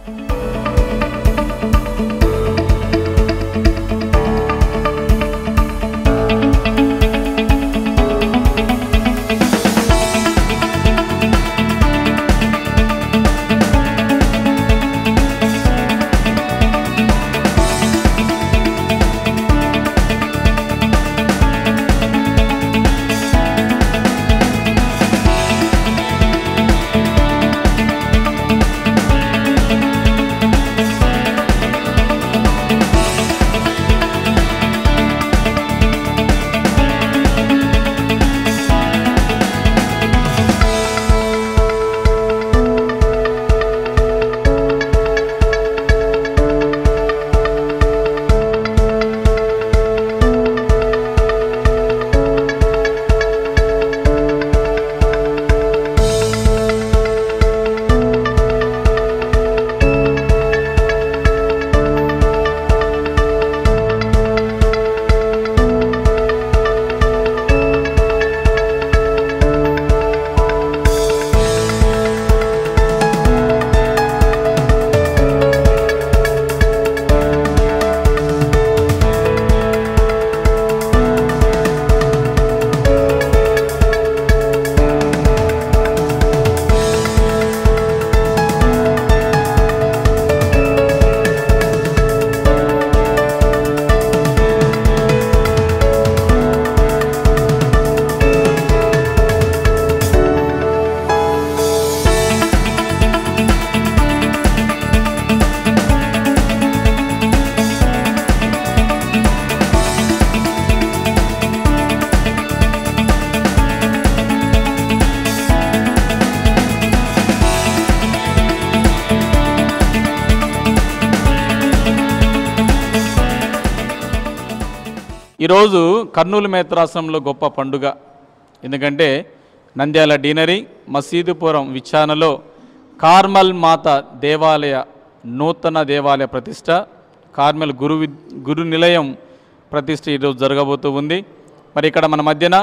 ఈరోజు కర్నూలు మేత్రాసనంలో గొప్ప పండుగ ఎందుకంటే నంద్యాల డీనరీ మసీదుపురం విచారణలో కార్మల్ మాత దేవాలయ నూతన దేవాలయ ప్రతిష్ట కార్మల్ గురు వి- గురు నిలయం ప్రతిష్ట ఈరోజు జరగబోతూ ఉంది మరి ఇక్కడ మన మధ్యన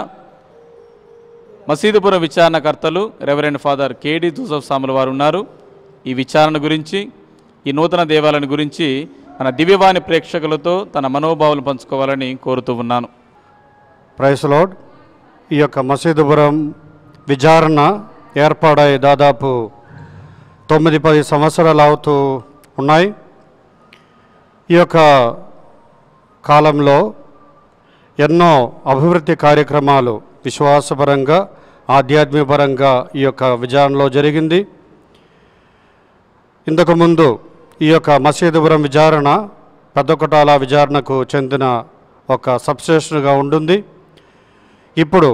మసీదుపురం విచారణకర్తలు reverend father KD Joseph Samula వారు ఉన్నారు ఈ విచారణ గురించి ఈ నూతన దేవాలయం గురించి మన దివ్యవాణి ప్రేక్షకులతో తన మనోభావాలు పంచుకోవాలని కోరుతూ ఉన్నాను ప్రైస్ లోడ్ ఈ యొక్క మసీదుపురం విచారణ ఏర్పాడై దాదాపు తొమ్మిది పది సంవత్సరాలు అవుతూ ఉన్నాయి ఈ యొక్క కాలంలో ఎన్నో అభివృద్ధి కార్యక్రమాలు విశ్వాసపరంగా ఆధ్యాత్మికపరంగా ఈ యొక్క విచారణలో జరిగింది ఇంతకుముందు ఈ యొక్క మసీదుపురం విచారణ పెద్దకొటాల విచారణకు చెందిన ఒక సబ్స్టేషన్గా ఉంటుంది ఇప్పుడు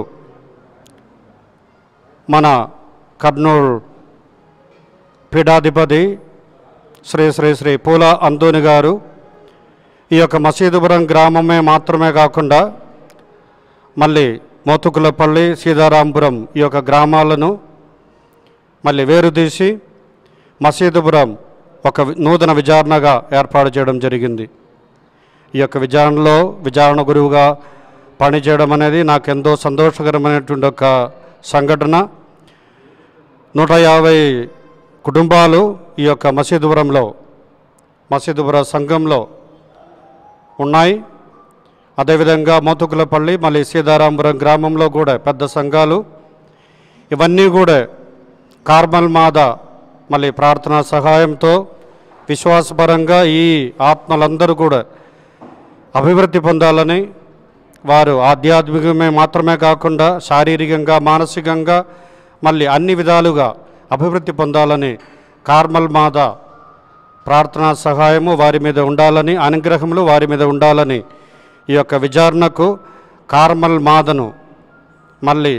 మన కర్నూలు పీఠాధిపతి శ్రీ శ్రీ శ్రీ పూల అంతోని గారు ఈ యొక్క మసీదుపురం గ్రామమే మాత్రమే కాకుండా మళ్ళీ మోతుకులపల్లి సీతారాంపురం ఈ యొక్క గ్రామాలను మళ్ళీ వేరుదీసి మసీదుపురం ఒక వి- నూతన విచారణగా ఏర్పాటు చేయడం జరిగింది ఈ యొక్క విచారణలో విచారణ గురువుగా పనిచేయడం అనేది నాకు ఎంతో సంతోషకరమైనటువంటి ఒక సంఘటన నూట యాభై కుటుంబాలు ఈ యొక్క మసీదుపురంలో మసీదుపుర సంఘంలో ఉన్నాయి అదేవిధంగా మోతుకులపల్లి మళ్ళీ సీతారాంపురం గ్రామంలో కూడా పెద్ద సంఘాలు ఇవన్నీ కూడా కార్మల్ మాద మళ్ళీ ప్రార్థనా సహాయంతో విశ్వాసపరంగా ఈ ఆత్మలందరూ కూడా అభివృద్ధి పొందాలని వారు ఆధ్యాత్మికమే మాత్రమే కాకుండా శారీరకంగా మానసికంగా మళ్ళీ అన్ని విధాలుగా అభివృద్ధి పొందాలని కార్మల్ మాద ప్రార్థనా సహాయము వారి మీద ఉండాలని అనుగ్రహములు వారి మీద ఉండాలని ఈ యొక్క విచారణకు కార్మల్ మాదను మళ్ళీ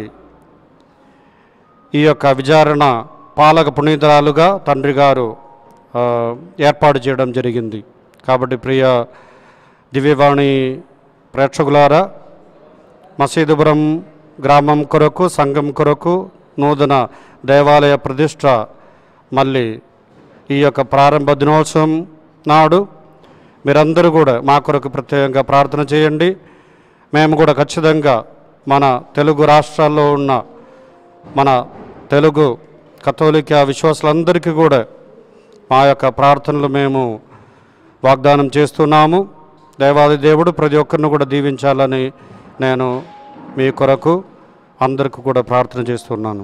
ఈ యొక్క విచారణ పాలక పునీతురాలుగా తండ్రి గారు ఆ, ఏర్పాటు చేయడం జరిగింది కాబట్టి ప్రియ దివ్యవాణి ప్రేక్షకులారా మసీదుపురం గ్రామం కొరకు సంఘం కొరకు నూతన దేవాలయ ప్రతిష్ట మళ్ళీ ఈ యొక్క ప్రారంభ దినోత్సవం నాడు మీరందరూ కూడా మా కొరకు ప్రత్యేకంగా ప్రార్థన చేయండి మేము కూడా ఖచ్చితంగా మన తెలుగు రాష్ట్రాల్లో ఉన్న మన తెలుగు కథోలిక విశ్వాసులందరికీ కూడా మా యొక్క ప్రార్థనలు మేము వాగ్దానం చేస్తున్నాము దేవాది దేవుడు ప్రతి ఒక్కరిని కూడా దీవించాలని నేను మీ కొరకు అందరికీ కూడా ప్రార్థన చేస్తున్నాను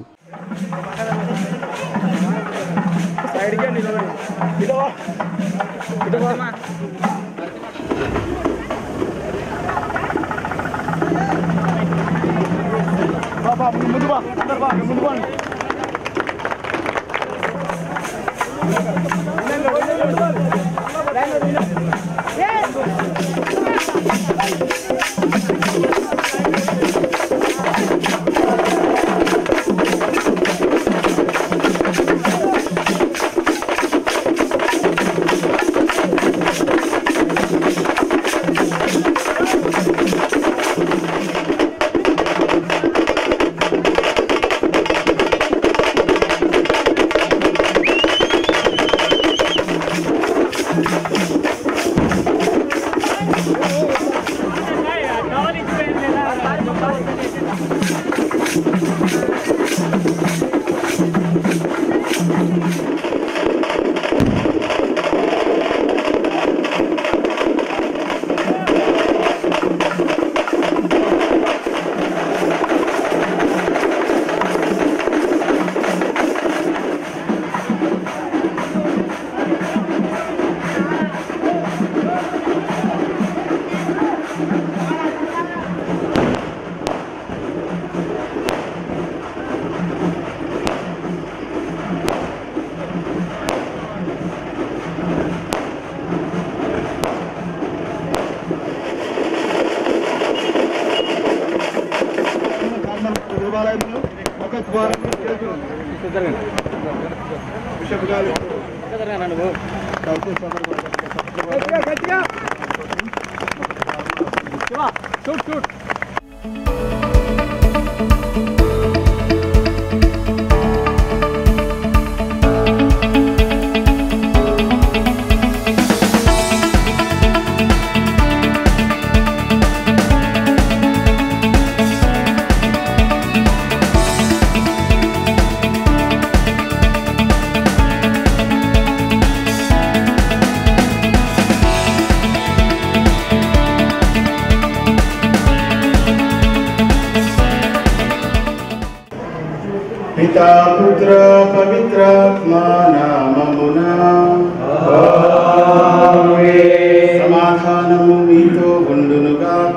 దేవాలయంలో ఒక ద్వారం బిషప్ గారు దయచేసి అందరూ కూడా పితా పుత్ర పవిత్రాత్మా నామమున సమాధానము మీతో ఉండునుగాక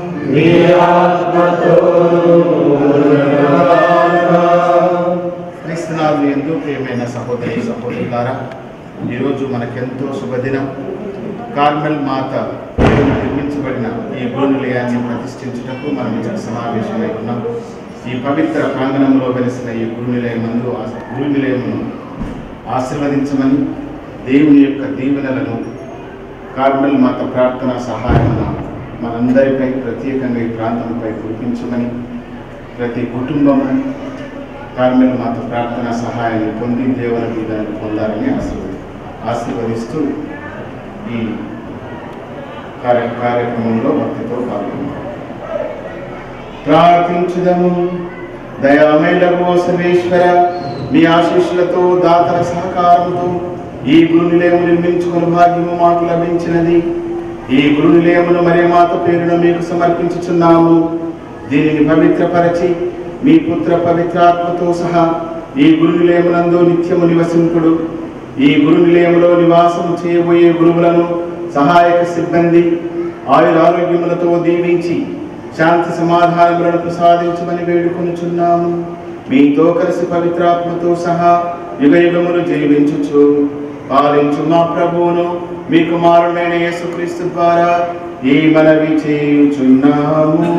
క్రీస్తునాథు ఎందు ప్రియమైన సహోదరి సహోదరులారా ఈరోజు మనకెంతో శుభదినం కార్మెల్ మాత దేవుని నిర్మించబడిన ఈ గురునిలయాన్ని ప్రతిష్ఠించుటకు మనం ఇక్కడ సమావేశమై ఉన్నాం ఈ పవిత్ర ప్రాంగణంలో వెలిసిన ఈ గురునిలయమందు ఆ గురునిలయమును ఆశీర్వదించమని దేవుని యొక్క దీవెనలను కార్మెల్ మాత ప్రార్థన సహాయమున మనందరిపై ప్రత్యేకంగా ఈ ప్రాంతంపై కురిపించమని ప్రతి కుటుంబము కార్మెల్ మాత ప్రార్థన సహాయాన్ని పొంది దేవుని దీవెనలు పొందాలని ఆశీర్వది ఆశీర్వదిస్తూ ఈ కార్య కార్యక్రమంలో భక్తితో పాల్గొన్నారు ప్రార్థించుదము దయామేలకు సర్వేశ్వర మీ ఆశీస్సులతో దాతల సహకారంతో ఈ గురు నిలయం నిర్మించుకుని భాగ్యము మాకు లభించినది ఈ గురు నిలయమును మరి మాత పేరును మీకు సమర్పించుచున్నాము దీనిని పవిత్రపరచి మీ పుత్ర పవిత్రాత్మతో సహా ఈ గురు నిలయమునందు నిత్యము నివసింపుడు ఈ గురు నిలయములో నివాసము చేయబోయే గురువులను సహాయక సిబ్బంది ఆయురారోగ్యములతో దీవించి శాంతి సమాధానములను ప్రసాదించమని వేడుకొనుచున్నాము మీతో కలిసి పవిత్రాత్మతో సహా యుగ యుగములు జీవించుచు పాలించు మా ప్రభువును మీ కుమారుడైన యేసుక్రీస్తు ద్వారా ఈ మనవి చేయుచున్నాము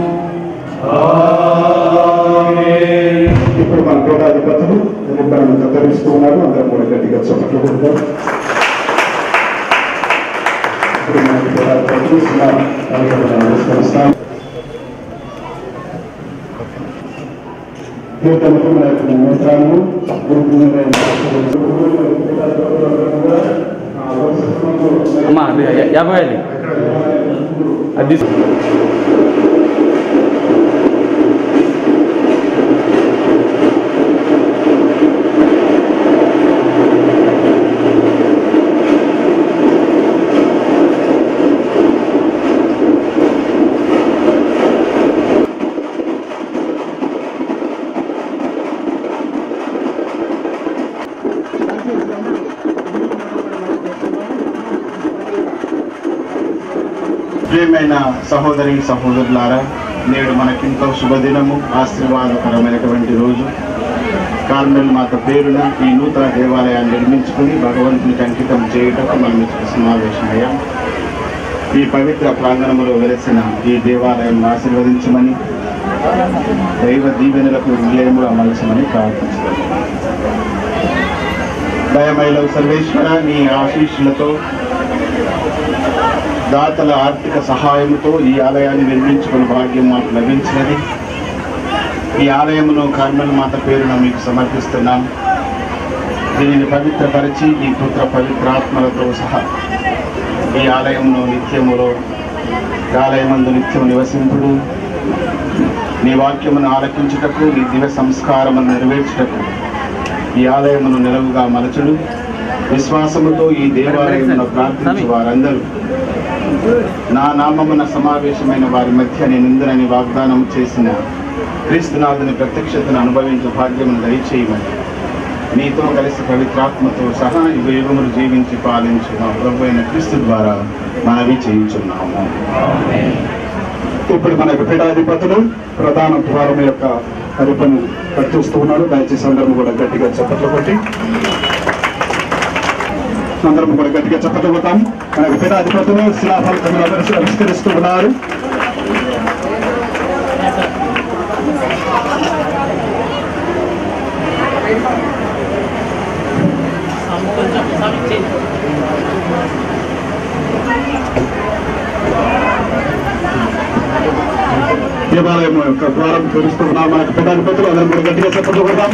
ఇప్పుడు మన పీఠాధిపతులు ముగ్గురు కత్తిరిస్తూ ఉన్నారు అందరూ కూడా గట్టిగా చప్పట్లు కొడతారు ఇప్పుడు మన పీఠాధిపతులు సుమారు నమస్కరిస్తాం కీర్తనకు మన యొక్క నమస్కారము అమ్మా అది యా- యాభై అది అది తీసుకో. ప్రియమైన సహోదరి సహోదరులారా నేడు మనకింతో శుభదినము ఆశీర్వాదకరమైనటువంటి రోజు కార్మెల్ మాత పేరున ఈ నూతన దేవాలయాన్ని నిర్మించుకుని భగవంతునికి అంకితం చేయుటకు మనం ఇక్కడ సమావేశమయ్యాం ఈ పవిత్ర ప్రాంగణంలో వెలసిన ఈ దేవాలయం ఆశీర్వదించమని దైవ దీవెనలకు నిలయముగా మలచమని ప్రార్థించారు దయమైల సర్వేశ్వర నీ ఆశీస్సులతో దాతల ఆర్థిక సహాయంతో ఈ ఆలయాన్ని నిర్మించుకునే భాగ్యం మాకు లభించినది ఈ ఆలయమును కార్మల్ మాత పేరున మీకు సమర్పిస్తున్నాం దీనిని పవిత్రపరిచి ఈ పుత్ర పవిత్రాత్మలతో సహా ఈ ఆలయమును నిత్యములో ఈ ఆలయమందు నిత్యం నివసింపుడు నీ వాక్యమును ఆలకించుటకు నీ దివ్య సంస్కారమును నెరవేర్చుటకు ఈ ఆలయమును నిలవుగా మలచుడు విశ్వాసముతో ఈ దేవాలయమును ప్రార్థించు వారందరూ నా నామమున సమావేశమైన వారి మధ్య నేను ఇందునని వాగ్దానం చేసిన క్రీస్తునాథుని ప్రత్యక్షతను అనుభవించు భాగ్యమును దయచేయమని నీతో కలిసి పవిత్రాత్మతో సహా యుగ యుగములు జీవించి పాలించు మా ప్రభు అయిన క్రీస్తు ద్వారా మనవి చేయించున్నాము ఇప్పుడు మన పీఠాధిపతులు ప్రధాన ద్వారం యొక్క అరిపను కట్టిస్తూ ఉన్నారు దయచేసి అందరం కూడా గట్టిగా చప్పట్లు కొట్టి అందరం కూడా గట్టిగా చప్పట్లు కొట్టాం మన పీఠాధిపతులు శిలాఫలకములు ఆవిష్కరిస్తూ ఉన్నారు దేవాలయం యొక్క ద్వారం తెరుస్తూ ఉన్నాం మన పీఠాధిపతులు అందరం కూడా గట్టిగా చప్పట్లు కొడతాం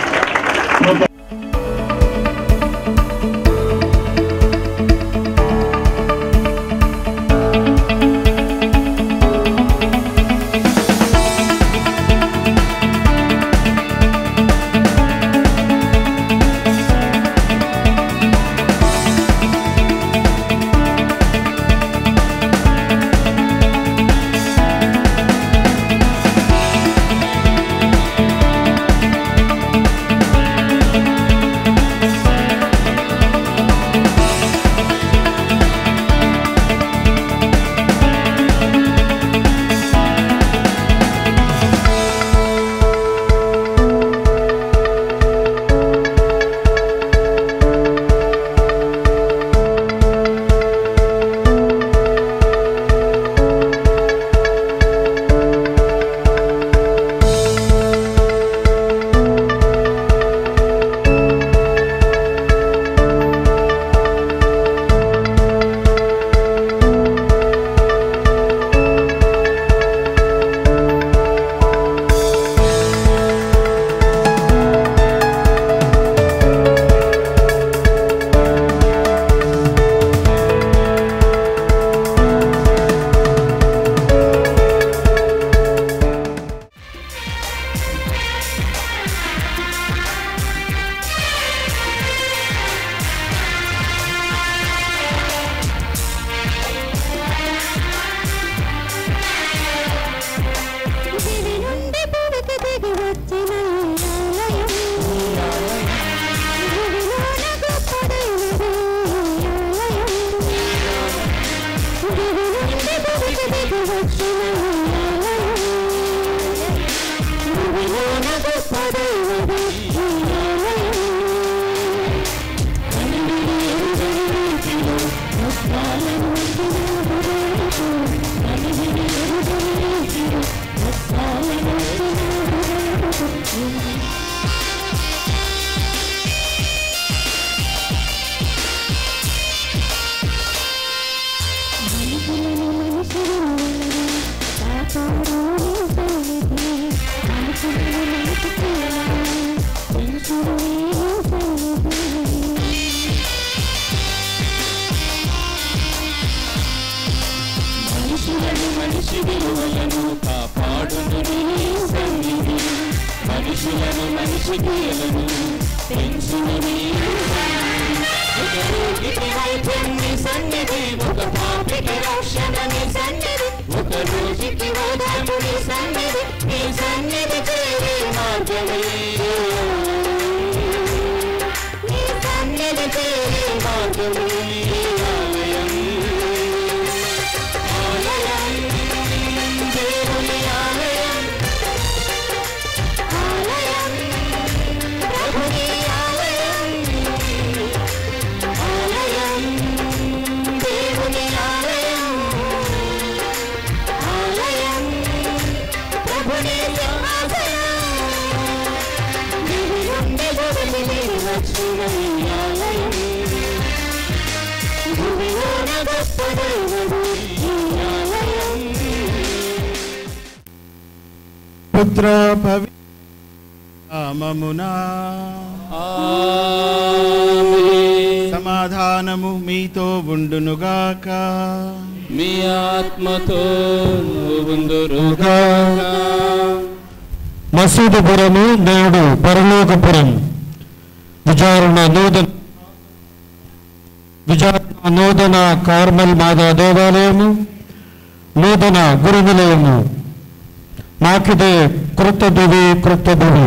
దివి నుండి భూమికి దిగి వచ్చిన ఈ ఆలయం. దివిలోన గొప్పదైనది ఈ ఆలయం. దివి నుండి భూమికి దిగి వచ్చిన ఈ ఆలయం. దివిలోన గొప్పదైనది ఈ ఆలయం. మనుషులను మనుషులను కాపాడాలి సన్నిధి మనుషులను మనుషులను పెంచుడే సన్నిధి మనుషులను మనిషి విలువలను కాపాడును నీ సన్నిధి మనుషులను మనిషి క్రియలను పెంచును నీ ఒక రోగికి వైద్యం నీ సన్నిధి ఒక పాపికి రక్షణ నీ సన్నిధి ఒక రోజుకి వైద్యము నీ సన్నిధి నీ సన్నిధి చేరే మార్గమే నీ సన్నిధి చేరే మార్గమే ఆలయం వచ్చిన ఈ ఆలయం భూమిలోన గొప్ప దైవము ఈ ఆలయం పుత్ర పవి నామమునా సమాధానము మీతో ఉండునుగాక మీ ఆత్మతో ఉందురుగా మసీదుపురము నేడు పరలోకపురం విచారణ నూతన విచారణ నూతన కార్మల్ మాదా దేవాలయము నూతన గురు నిలయము నాకిదే కృత దివి కృత దివి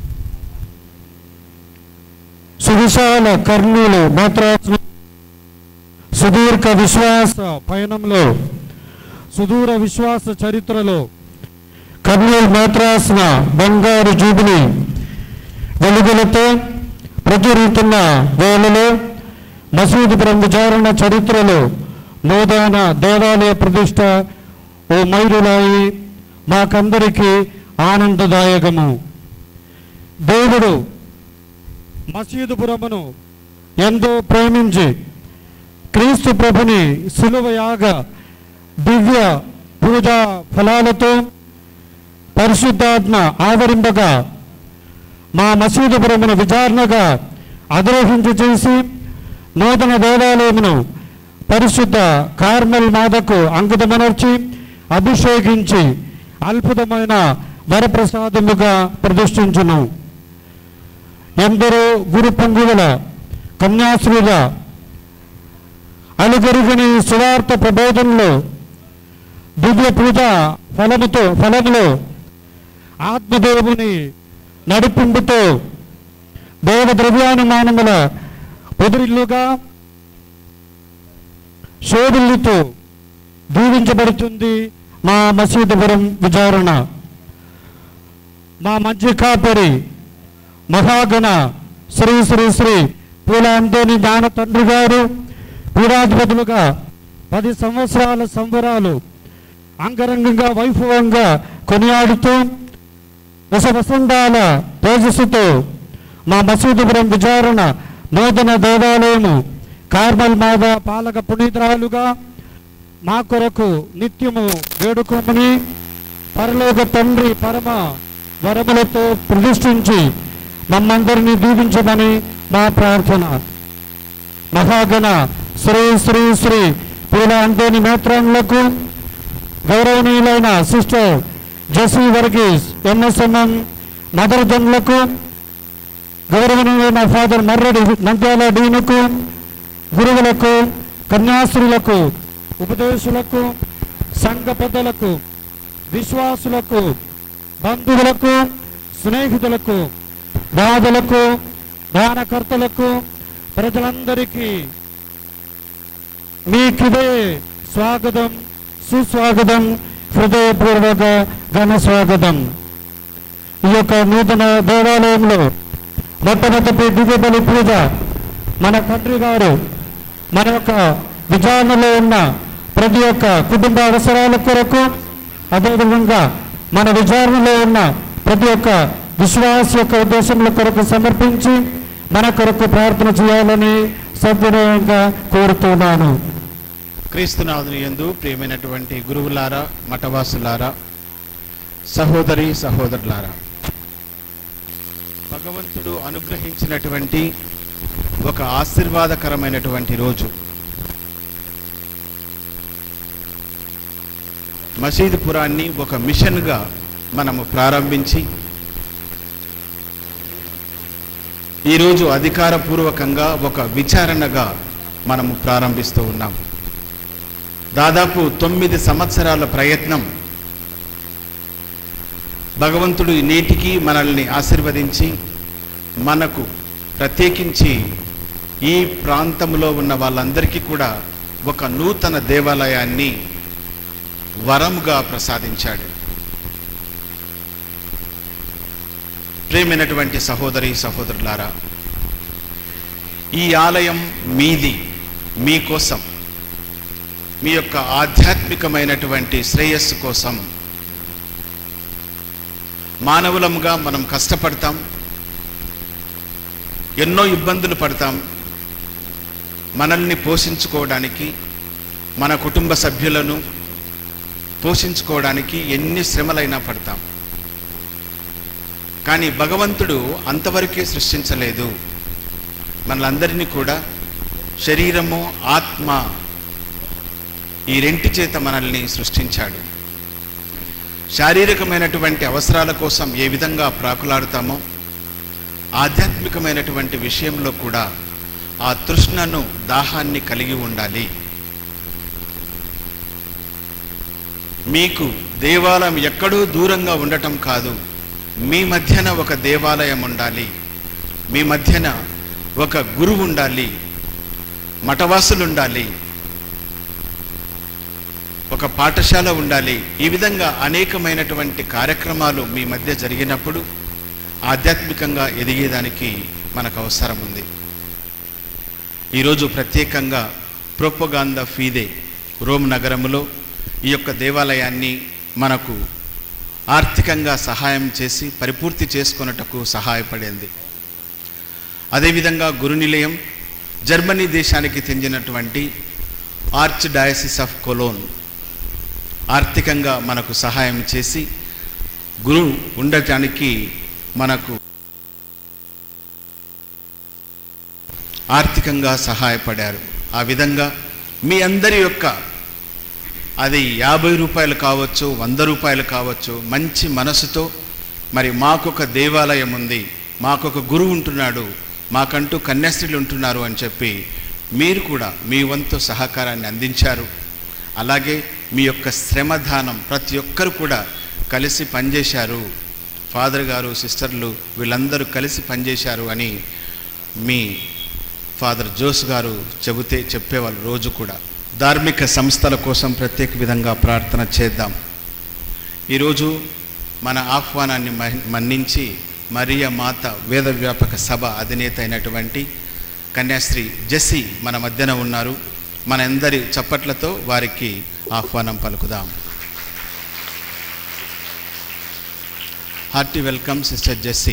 సువిశాల కర్నూలు మాత్రాసు సుదీర్ఘ విశ్వాస పయనంలో సుదూర విశ్వాస చరిత్రలో కర్నూలు మాత్రాసిన బంగారు జూబిలి వెలుగులతో ప్రచురుతున్న వేళలో మసీదుపురం విచారణ చరిత్రలో నూతన దేవాలయ ప్రతిష్ట ఓ మైరులాయి మాకందరికీ ఆనందదాయకము దేవుడు మసీదుపురమును ఎంతో ప్రేమించి క్రీస్తు ప్రభుని సులువ యాగ దివ్య పూజా ఫలాలతో పరిశుద్ధాత్మ ఆవరింపగా మా మసీదుపురమును విచారణగా అధిరోహించి చేసి నూతన దేవాలయమును పరిశుద్ధ కార్మల్ మాతకు అంకితమనర్చి అభిషేకించి అద్భుతమైన వరప్రసాదముగా ప్రతిష్ఠించును ఎందరో గురు పొంగుల కన్యాశ్రీల అలుగరుగని సువార్త ప్రబోధంలో దివ్య పూజ ఫలముతో ఫలములో ఆత్మదేవుని నడిపింపుతో దేవ ద్రవ్యానుమానముల పొదిరిల్లుగా శోభిల్లుతో దీవించబడుతుంది మా మసీదుపురం విచారణ మా మంచి కాపరి మహాగణ శ్రీ శ్రీ శ్రీ పూల అంతోని జ్ఞాన తండ్రి గారు పీఠాధిపతులుగా పది సంవత్సరాల సంబరాలు అంగరంగంగా వైభవంగా కొనియాడుతూ దశ వసంతాల తేజస్సుతో మా మసీదుపురం విచారణ నూతన దేవాలయము కార్మల్ మాద పాలక పునీతురాలుగా మా కొరకు నిత్యము వేడుకోమని పరలోక తండ్రి పరమ వరములతో ప్రతిష్ఠించి మమ్మందరినీ దీవించమని మా ప్రార్థన మహాగణ శ్రీ శ్రీ శ్రీ పూల అంతోని మేత్రములకు గౌరవనీయులైన sister Jessie Varghese NSMM mother జన్లకు గౌరవనీయులైన ఫాదర్ మర్రెడి నంద్యాల డీనుకు గురువులకు కన్యాశ్రులకు ఉపదేశులకు సంఘ పెద్దలకు విశ్వాసులకు బంధువులకు స్నేహితులకు బాధలకు దానకర్తలకు ప్రజలందరికీ మీకిదే స్వాగతం సుస్వాగతం హృదయపూర్వక ఘన స్వాగతం ఈ యొక్క నూతన దేవాలయంలో మొట్టమొదటి దివ్యబలి పూజ మన తండ్రి గారు మన యొక్క విచారణలో ఉన్న ప్రతి ఒక్క కుటుంబ అవసరాల కొరకు అదేవిధంగా మన విచారణలో ఉన్న ప్రతి ఒక్క విశ్వాస యొక్క ఉద్దేశముల కొరకు సమర్పించి మన కొరకు ప్రార్థన చేయాలని సద్వినయంగా కోరుతున్నాను క్రీస్తునాథుని యందు ప్రియమైనటువంటి గురువులారా మఠవాసులారా సహోదరి సహోదరులారా భగవంతుడు అనుగ్రహించినటువంటి ఒక ఆశీర్వాదకరమైనటువంటి రోజు మసీదు పురాన్ని ఒక మిషన్గా మనము ప్రారంభించి ఈరోజు అధికారపూర్వకంగా ఒక విచారణగా మనము ప్రారంభిస్తూ ఉన్నాం దాదాపు తొమ్మిది సంవత్సరాల ప్రయత్నం భగవంతుడు నేటికి మనల్ని ఆశీర్వదించి మనకు ప్రత్యేకించి ఈ ప్రాంతంలో ఉన్న వాళ్ళందరికీ కూడా ఒక నూతన దేవాలయాన్ని వరముగా ప్రసాదించాడు ప్రేమైనటువంటి సహోదరి సహోదరులారా ఈ ఆలయం మీది మీకోసం మీ యొక్క ఆధ్యాత్మికమైనటువంటి శ్రేయస్సు కోసం మానవులముగా మనం కష్టపడతాం ఎన్నో ఇబ్బందులు పడతాం మనల్ని పోషించుకోవడానికి మన కుటుంబ సభ్యులను పోషించుకోవడానికి ఎన్ని శ్రమలైనా పడతాం కానీ భగవంతుడు అంతవరకే సృష్టించలేదు మనలందరినీ కూడా శరీరము ఆత్మ ఈ రెంటి చేత మనల్ని సృష్టించాడు శారీరకమైనటువంటి అవసరాల కోసం ఏ విధంగా ప్రాకులాడుతామో ఆధ్యాత్మికమైనటువంటి విషయంలో కూడా ఆ తృష్ణను దాహాన్ని కలిగి ఉండాలి మీకు దేవాలయం ఎక్కడో దూరంగా ఉండటం కాదు మీ మధ్యన ఒక దేవాలయం ఉండాలి మీ మధ్యన ఒక గురువు ఉండాలి మఠవాసులు ఉండాలి ఒక పాఠశాల ఉండాలి ఈ విధంగా అనేకమైనటువంటి కార్యక్రమాలు మీ మధ్య జరిగినప్పుడు ఆధ్యాత్మికంగా ఎదిగేదానికి మనకు అవసరం ఉంది ఈరోజు ప్రత్యేకంగా ప్రోపగాంద ఫీదే రోమ్ నగరములో ఈ యొక్క దేవాలయాన్ని మనకు ఆర్థికంగా సహాయం చేసి పరిపూర్తి చేసుకొనుటకు సహాయపడింది అదేవిధంగా గురునిలయం జర్మనీ దేశానికి చెందినటువంటి ఆర్చ్ డయాసిస్ ఆఫ్ కొలోన్ ఆర్థికంగా మనకు సహాయం చేసి గురు ఉండటానికి మనకు ఆర్థికంగా సహాయపడారు ఆ విధంగా మీ అందరి యొక్క అది యాభై రూపాయలు కావచ్చు వంద రూపాయలు కావచ్చు మంచి మనసుతో మరి మాకొక దేవాలయం ఉంది మాకొక గురువు ఉంటున్నాడు మాకంటూ కన్యాస్త్రీలు ఉంటున్నారు అని చెప్పి మీరు కూడా మీ వంతు సహకారాన్ని అందించారు అలాగే మీ యొక్క శ్రమదానం ప్రతి ఒక్కరు కూడా కలిసి పనిచేశారు ఫాదర్ గారు సిస్టర్లు వీళ్ళందరూ కలిసి పనిచేశారు అని మీ ఫాదర్ జోస్ గారు చెబితే చెప్పేవాళ్ళు రోజు కూడా ధార్మిక సంస్థల కోసం ప్రత్యేక విధంగా ప్రార్థన చేద్దాం ఈరోజు మన ఆహ్వానాన్ని మహి- మన్నించి మరియ మాత వేద వ్యాపక సభ అధినేత అయినటువంటి కన్యాశ్రీ జెస్సీ మన మధ్యన ఉన్నారు మనందరి చప్పట్లతో వారికి ఆహ్వానం పలుకుదాం హార్టీ వెల్కమ్ సిస్టర్ జెస్సీ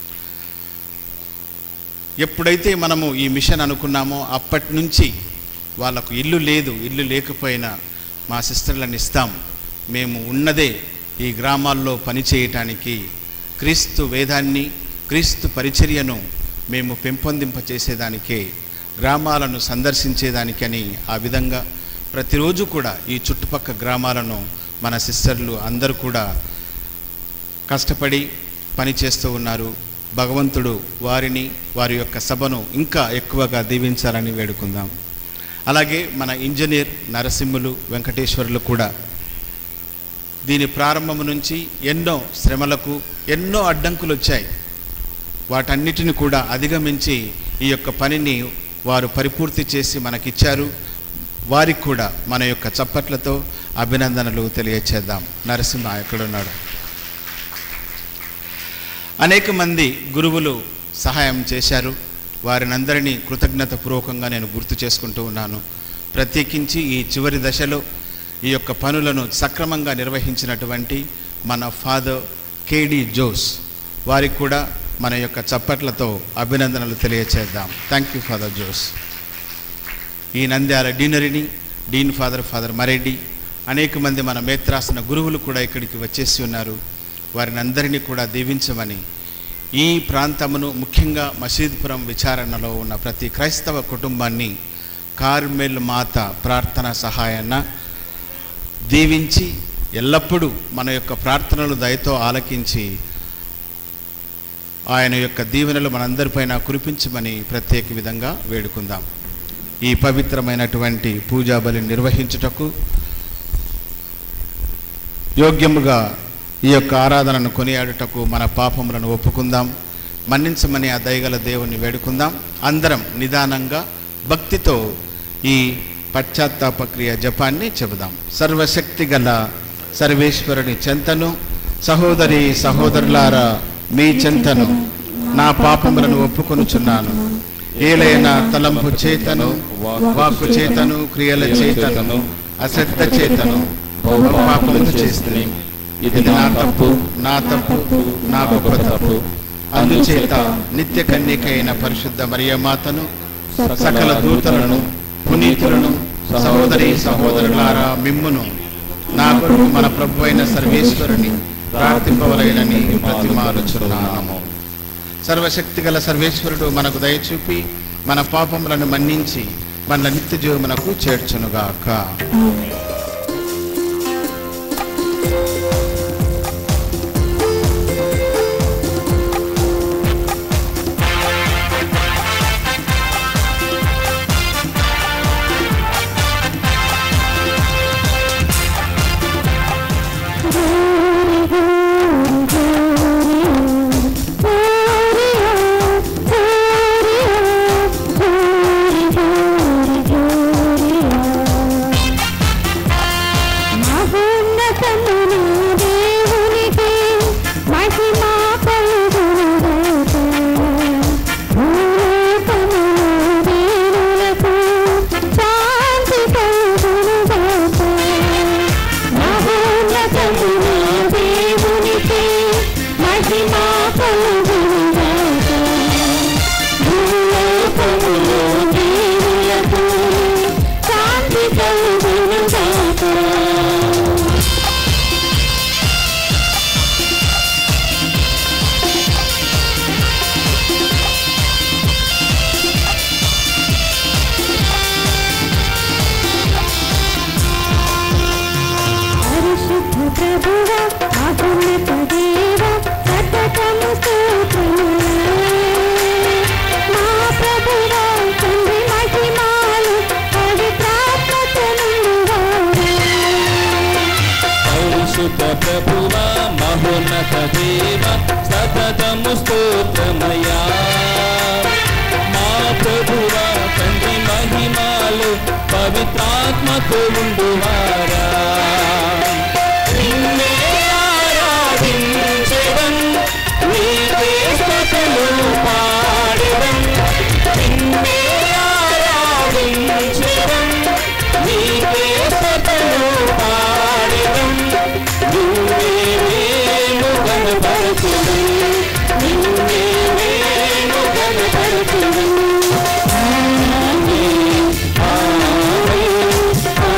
ఎప్పుడైతే మనము ఈ మిషన్ అనుకున్నామో అప్పటి నుంచి వాళ్ళకు ఇల్లు లేదు ఇల్లు లేకపోయినా మా సిస్టర్లను ఇస్తాం మేము ఉన్నదే ఈ గ్రామాల్లో పనిచేయటానికి క్రీస్తు వేదాన్ని క్రీస్తు పరిచర్యను మేము పెంపొందింప చేసేదానికే గ్రామాలను సందర్శించేదానికని ఆ విధంగా ప్రతిరోజు కూడా ఈ చుట్టుపక్క గ్రామాలను మన సిస్టర్లు అందరూ కూడా కష్టపడి పనిచేస్తూ ఉన్నారు భగవంతుడు వారిని వారి యొక్క సభను ఇంకా ఎక్కువగా దీవించాలని వేడుకుందాం అలాగే మన ఇంజనీర్ నరసింహులు వెంకటేశ్వర్లు కూడా దీని ప్రారంభం నుంచి ఎన్నో శ్రమలకు ఎన్నో అడ్డంకులు వచ్చాయి వాటన్నిటిని కూడా అధిగమించి ఈ యొక్క పనిని వారు పరిపూర్తి చేసి మనకిచ్చారు వారికి కూడా మన యొక్క చప్పట్లతో అభినందనలు తెలియచేద్దాం నరసింహ ఎక్కడున్నాడు అనేక మంది గురువులు సహాయం చేశారు వారినందరినీ కృతజ్ఞతపూర్వకంగా నేను గుర్తు చేసుకుంటూ ఉన్నాను ప్రత్యేకించి ఈ చివరి దశలో ఈ యొక్క పనులను సక్రమంగా నిర్వహించినటువంటి మన ఫాదర్ కేడి జోస్ వారికి కూడా మన యొక్క చప్పట్లతో అభినందనలు తెలియచేద్దాం థ్యాంక్ యూ ఫాదర్ జోస్ ఈ నంద్యాల డీనరీని డీన్ ఫాదర్ ఫాదర్ మరెడ్డి అనేక మంది మన మేత్రాసన గురువులు కూడా ఇక్కడికి వచ్చేసి ఉన్నారు వారిని అందరినీ కూడా దీవించమని ఈ ప్రాంతమును ముఖ్యంగా మసీద్పురం విచారణలో ఉన్న ప్రతి క్రైస్తవ కుటుంబాన్ని కార్మెల్ మాత ప్రార్థన సహాయాన దీవించి ఎల్లప్పుడూ మన యొక్క ప్రార్థనలు దయతో ఆలకించి ఆయన యొక్క దీవెనలు మనందరిపైన కురిపించమని ప్రత్యేక విధంగా వేడుకుందాం ఈ పవిత్రమైనటువంటి పూజా బలిని నిర్వహించుటకు యోగ్యముగా ఈ యొక్క ఆరాధనను కొనియాడుటకు మన పాపములను ఒప్పుకుందాం మన్నించమని ఆ దయగల దేవుని వేడుకుందాం అందరం నిదానంగా భక్తితో ఈ పశ్చాత్తాప క్రియ జపాన్ని చెబుదాం సర్వశక్తి గల సర్వేశ్వరుని చెంతను సహోదరి సహోదరులారా మీ చెంతను నా పాపములను ఒప్పుకొనుచున్నాను ఏలైన తలంపు చేతను వాక్కు చేతను క్రియల చేతను అశ్రద్ధ చేతను బహు పాపములు చేస్తుంది ఇది నా తప్పు నా తప్పు నా గొప్ప తప్పు అందుచేత నిత్య కన్యకైన పరిశుద్ధ మరియమాతను సకల దూతలను పునీతులను సహోదరి సహోదరులారా మిమ్మును నా కొరకు మన ప్రభు అయిన సర్వేశ్వరుని ప్రార్థింపవలైనని ప్రతిమాలుచున్నాము సర్వశక్తి గల సర్వేశ్వరుడు మనకు దయచూపి మన పాపములను మన్నించి మన నిత్య జీవమునకు చేర్చునుగాక మహోన్నతమును దేవునికి మహిమా కలుగునుగాక. భూలోకమును వీరులకు శాంతి కలుగునుగాక. మహోన్నతమును దేవునికి మహిమా కలుగునుగాక. భూలోకమును వీరులకు శాంతి కలుగునుగాక. పరిశుద్ధ ప్రభువ మహోన్నత దేవ సతతము స్తోత్రములు మా ప్రభువ తండ్రి మహిమాలు పవిత్రాత్మతో నిండువారు. పరిశుద్ధ ప్రభువ మహోన్నత దేవ సతతము స్తోత్రమయా మా ప్రభువ తండ్రి మహిమాలు పవిత్రాత్మతో ఉండువారా నిన్నే ఆరాధించెదం, నీకే స్తుతులు పాడెదం. నిన్నే ఆరాధించెదం, నీకే స్తుతులు పాడెదం. నిన్నే మేము కనపరచెదం, నిన్నే మేము కనపరచెదం. ఆమేన్, ఆమేన్,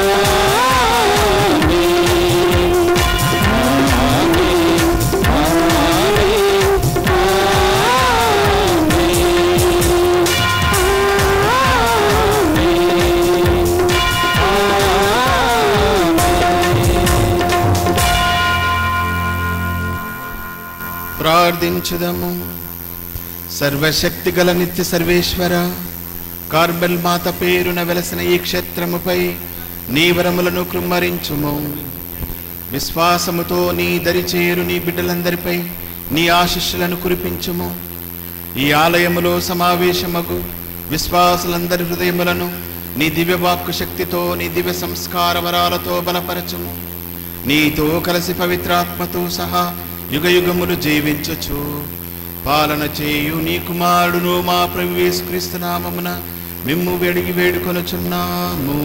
ప్రార్థించుదము సర్వశక్తి గల నిత్య సర్వేశ్వర కార్బెల్ మాత పేరున వెలసిన ఈ క్షేత్రముపై నీ వరములను కృమ్మరించుము విశ్వాసముతో నీ దరిచేరు నీ బిడ్డలందరిపై నీ ఆశిష్యులను కురిపించుము ఈ ఆలయములో సమావేశమగు విశ్వాసులందరి హృదయములను నీ దివ్యవాక్కు శక్తితో నీ దివ్య సంస్కార వరాలతో బలపరచుము నీతో కలిసి పవిత్రాత్మతో సహా యుగ యుగములు జీవించుచు పాలన చేయు నీ కుమారుడును మా ప్రవేశక్రీస్తు నామమున మిమ్ము వెడిగి వేడుకొనుచున్నాము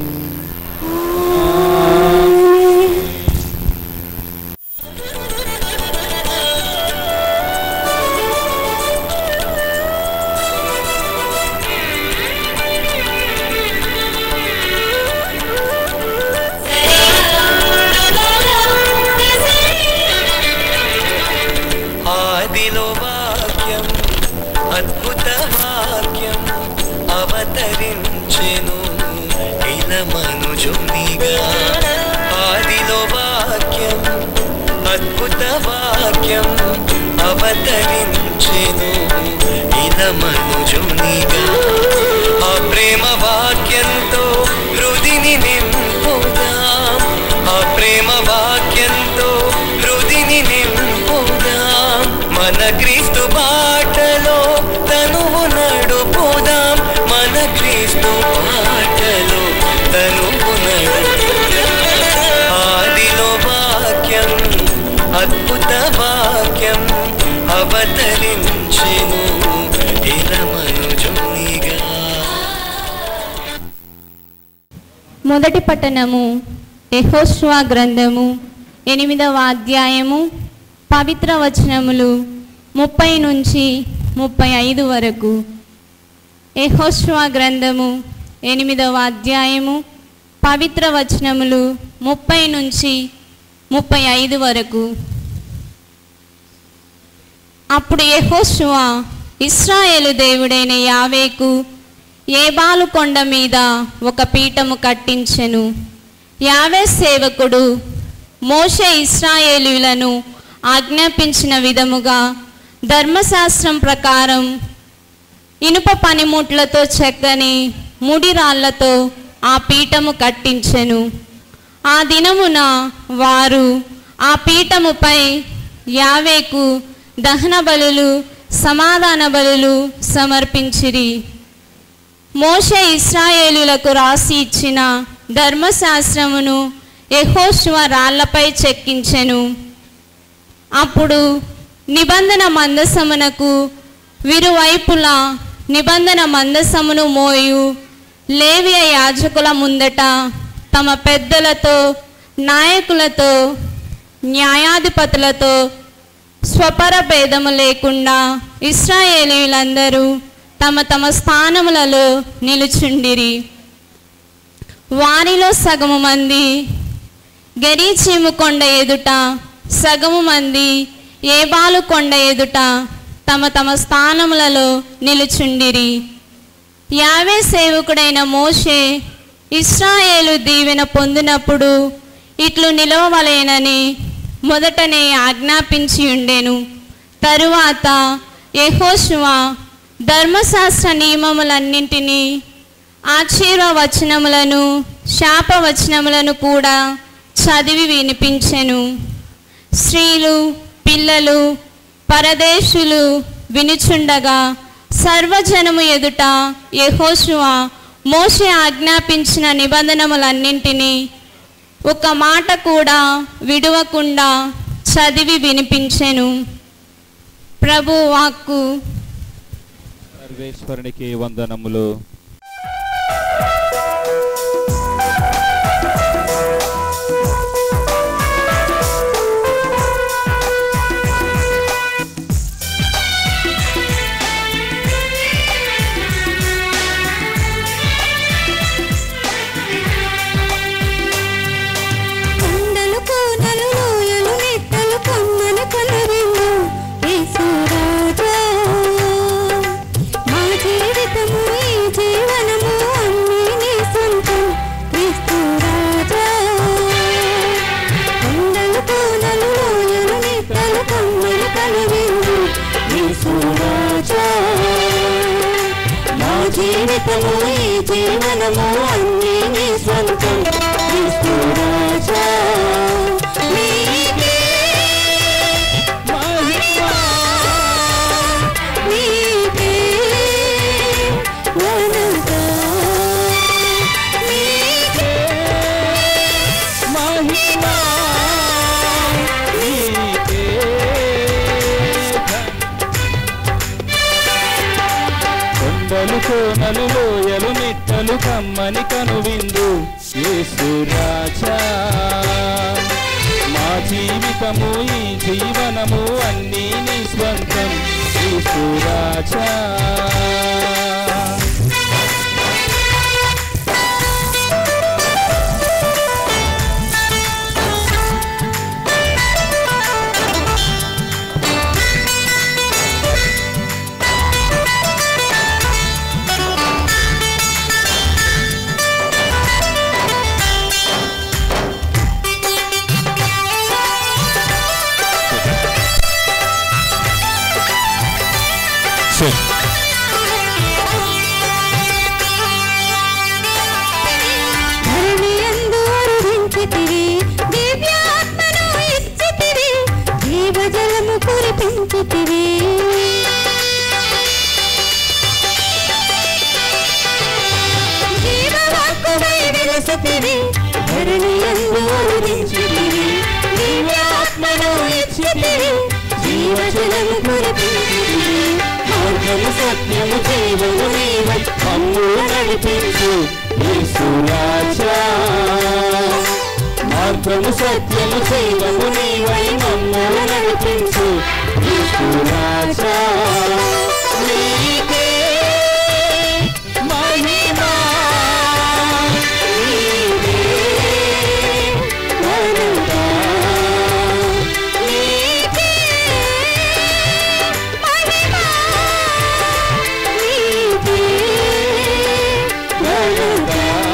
ఆదిలో వాక్యం అద్భుత వాక్యం అవతరించెను ఇల మనుజునిగా ఆదిలో వాక్యం అద్భుత వాక్యం అవతరించెను ఇల మనుజునిగా ఆ ప్రేమ వాక్యంతో హృదిని నింపుదాం ఆ ప్రేమ వాక్యంతో హృదిని నింపుదాం మన క్రీస్తు బాటలో తనువు నడుపుదాం మన క్రీస్తు బాటలో తనువు నడుపుదాం ఆదిలో వాక్యం అద్భుత వాక్యం అవతరించెను ఇలా మనుజునిగా మొదటి పట్టణము యెహోషువ గ్రంథము ఎనిమిదవ అధ్యాయము పవిత్ర వచనములు ముప్పై నుంచి ముప్పై ఐదు వరకు ఎహోష్వా గ్రంథము ఎనిమిదవ అధ్యాయము పవిత్ర వచనములు ముప్పై నుంచి ముప్పై ఐదు వరకు అప్పుడు యెహోషువ ఇస్రాయేలు దేవుడైన యావేకు ఏబాలు కొండ మీద ఒక పీఠము కట్టించెను యావే సేవకుడు మోషే ఇస్రాయేలీయులను ఆజ్ఞాపించిన విధముగా ధర్మశాస్త్రం ప్రకారం ఇనుప పనిముట్లతో చెక్కని ముడి రాళ్లతో ఆ పీఠము కట్టించెను ఆ దినమున వారు ఆ పీఠముపై యావేకు దహన బలులు సమాధాన బలులు సమర్పించిరి మోషే ఇస్రాయేలులకు రాసి ఇచ్చిన ధర్మశాస్త్రమును యెహోషువ రాళ్లపై చెక్కించెను అప్పుడు నిబంధన మందసమునకు విరువైపులా నిబంధన మందసమును మోయు లేవియ యాజకుల ముందట తమ పెద్దలతో నాయకులతో న్యాయాధిపతులతో స్వపర భేదము లేకుండా ఇస్రాయేలీలందరూ తమ తమ స్థానములలో నిలుచుండిరి వారిలో సగము మంది గెరీచీము కొండ ఎదుట సగము మంది ఏబాలు కొండ ఎదుట తమ తమ స్థానములలో నిలుచుండిరి యావే సేవకుడైన మోషే ఇస్రాయేలు దీవెన పొందినప్పుడు ఇట్లు నిలవవలేనని మొదటనే ఆజ్ఞాపించి ఉండెను తరువాత యెహోషువ ధర్మశాస్త్ర నియమములన్నింటినీ ఆశీర్వచనములను శాపవచనములను కూడా చదివి వినిపించెను స్త్రీలు పిల్లలు పరదేశులు వినుచుండగా సర్వజనము ఎదుట యెహోషువ మోషే ఆజ్ఞాపించిన నిబంధనములన్నింటినీ ఒక మాట కూడా విడువకుండా చదివి వినిపించెను ప్రభు వాక్కు సర్వేశ్వరునికి వందనములు కొండలు కోనలు లోయలు మెట్టలు కొమ్మలు కొనరెండు యేసురాజా మా జీవితము ఈ జీవనము అన్నీ నీ సొంతం క్రీస్తు రాజా కొండలు కోనలు లోయలు మెట్టలు కొమ్మలు కొనరెండు యేసురాజా మా జీవితము ఈ జీవనము అన్నీ నీ సొంతం క్రీస్తు రాజా నీకే మహిమ నీకే ఘనత నీకే మహిమ నీకే కొండలు కోనలు లోయలు మిట్టలు కమ్మని కనువిందు యేసు రాజా మా జీవితము ఈ జీవనము అన్నీ నీ స్వంతం యేసు రాజా ధరణి యందు అరుదించితివి, దివ్యాత్మను ఇచ్చితివి, జీవజలము కురిపించితివి. జీవవాక్కువై వెలసితివి, ధరణి యందు అరుదించితివి, దివ్యాత్మను ఇచ్చితివి, జీవజలము కురిపించితివి. మార్గము సత్యము జీవము నీవై మమ్ములు నడిపించు యేసు రాజా మార్గము సత్యము జీవము నీవై మమ్ములు నడిపించు యేసు యేసురాజా నీకే మహిమా నీకే ఘనత నీకే మహిమా నీకే ఘనత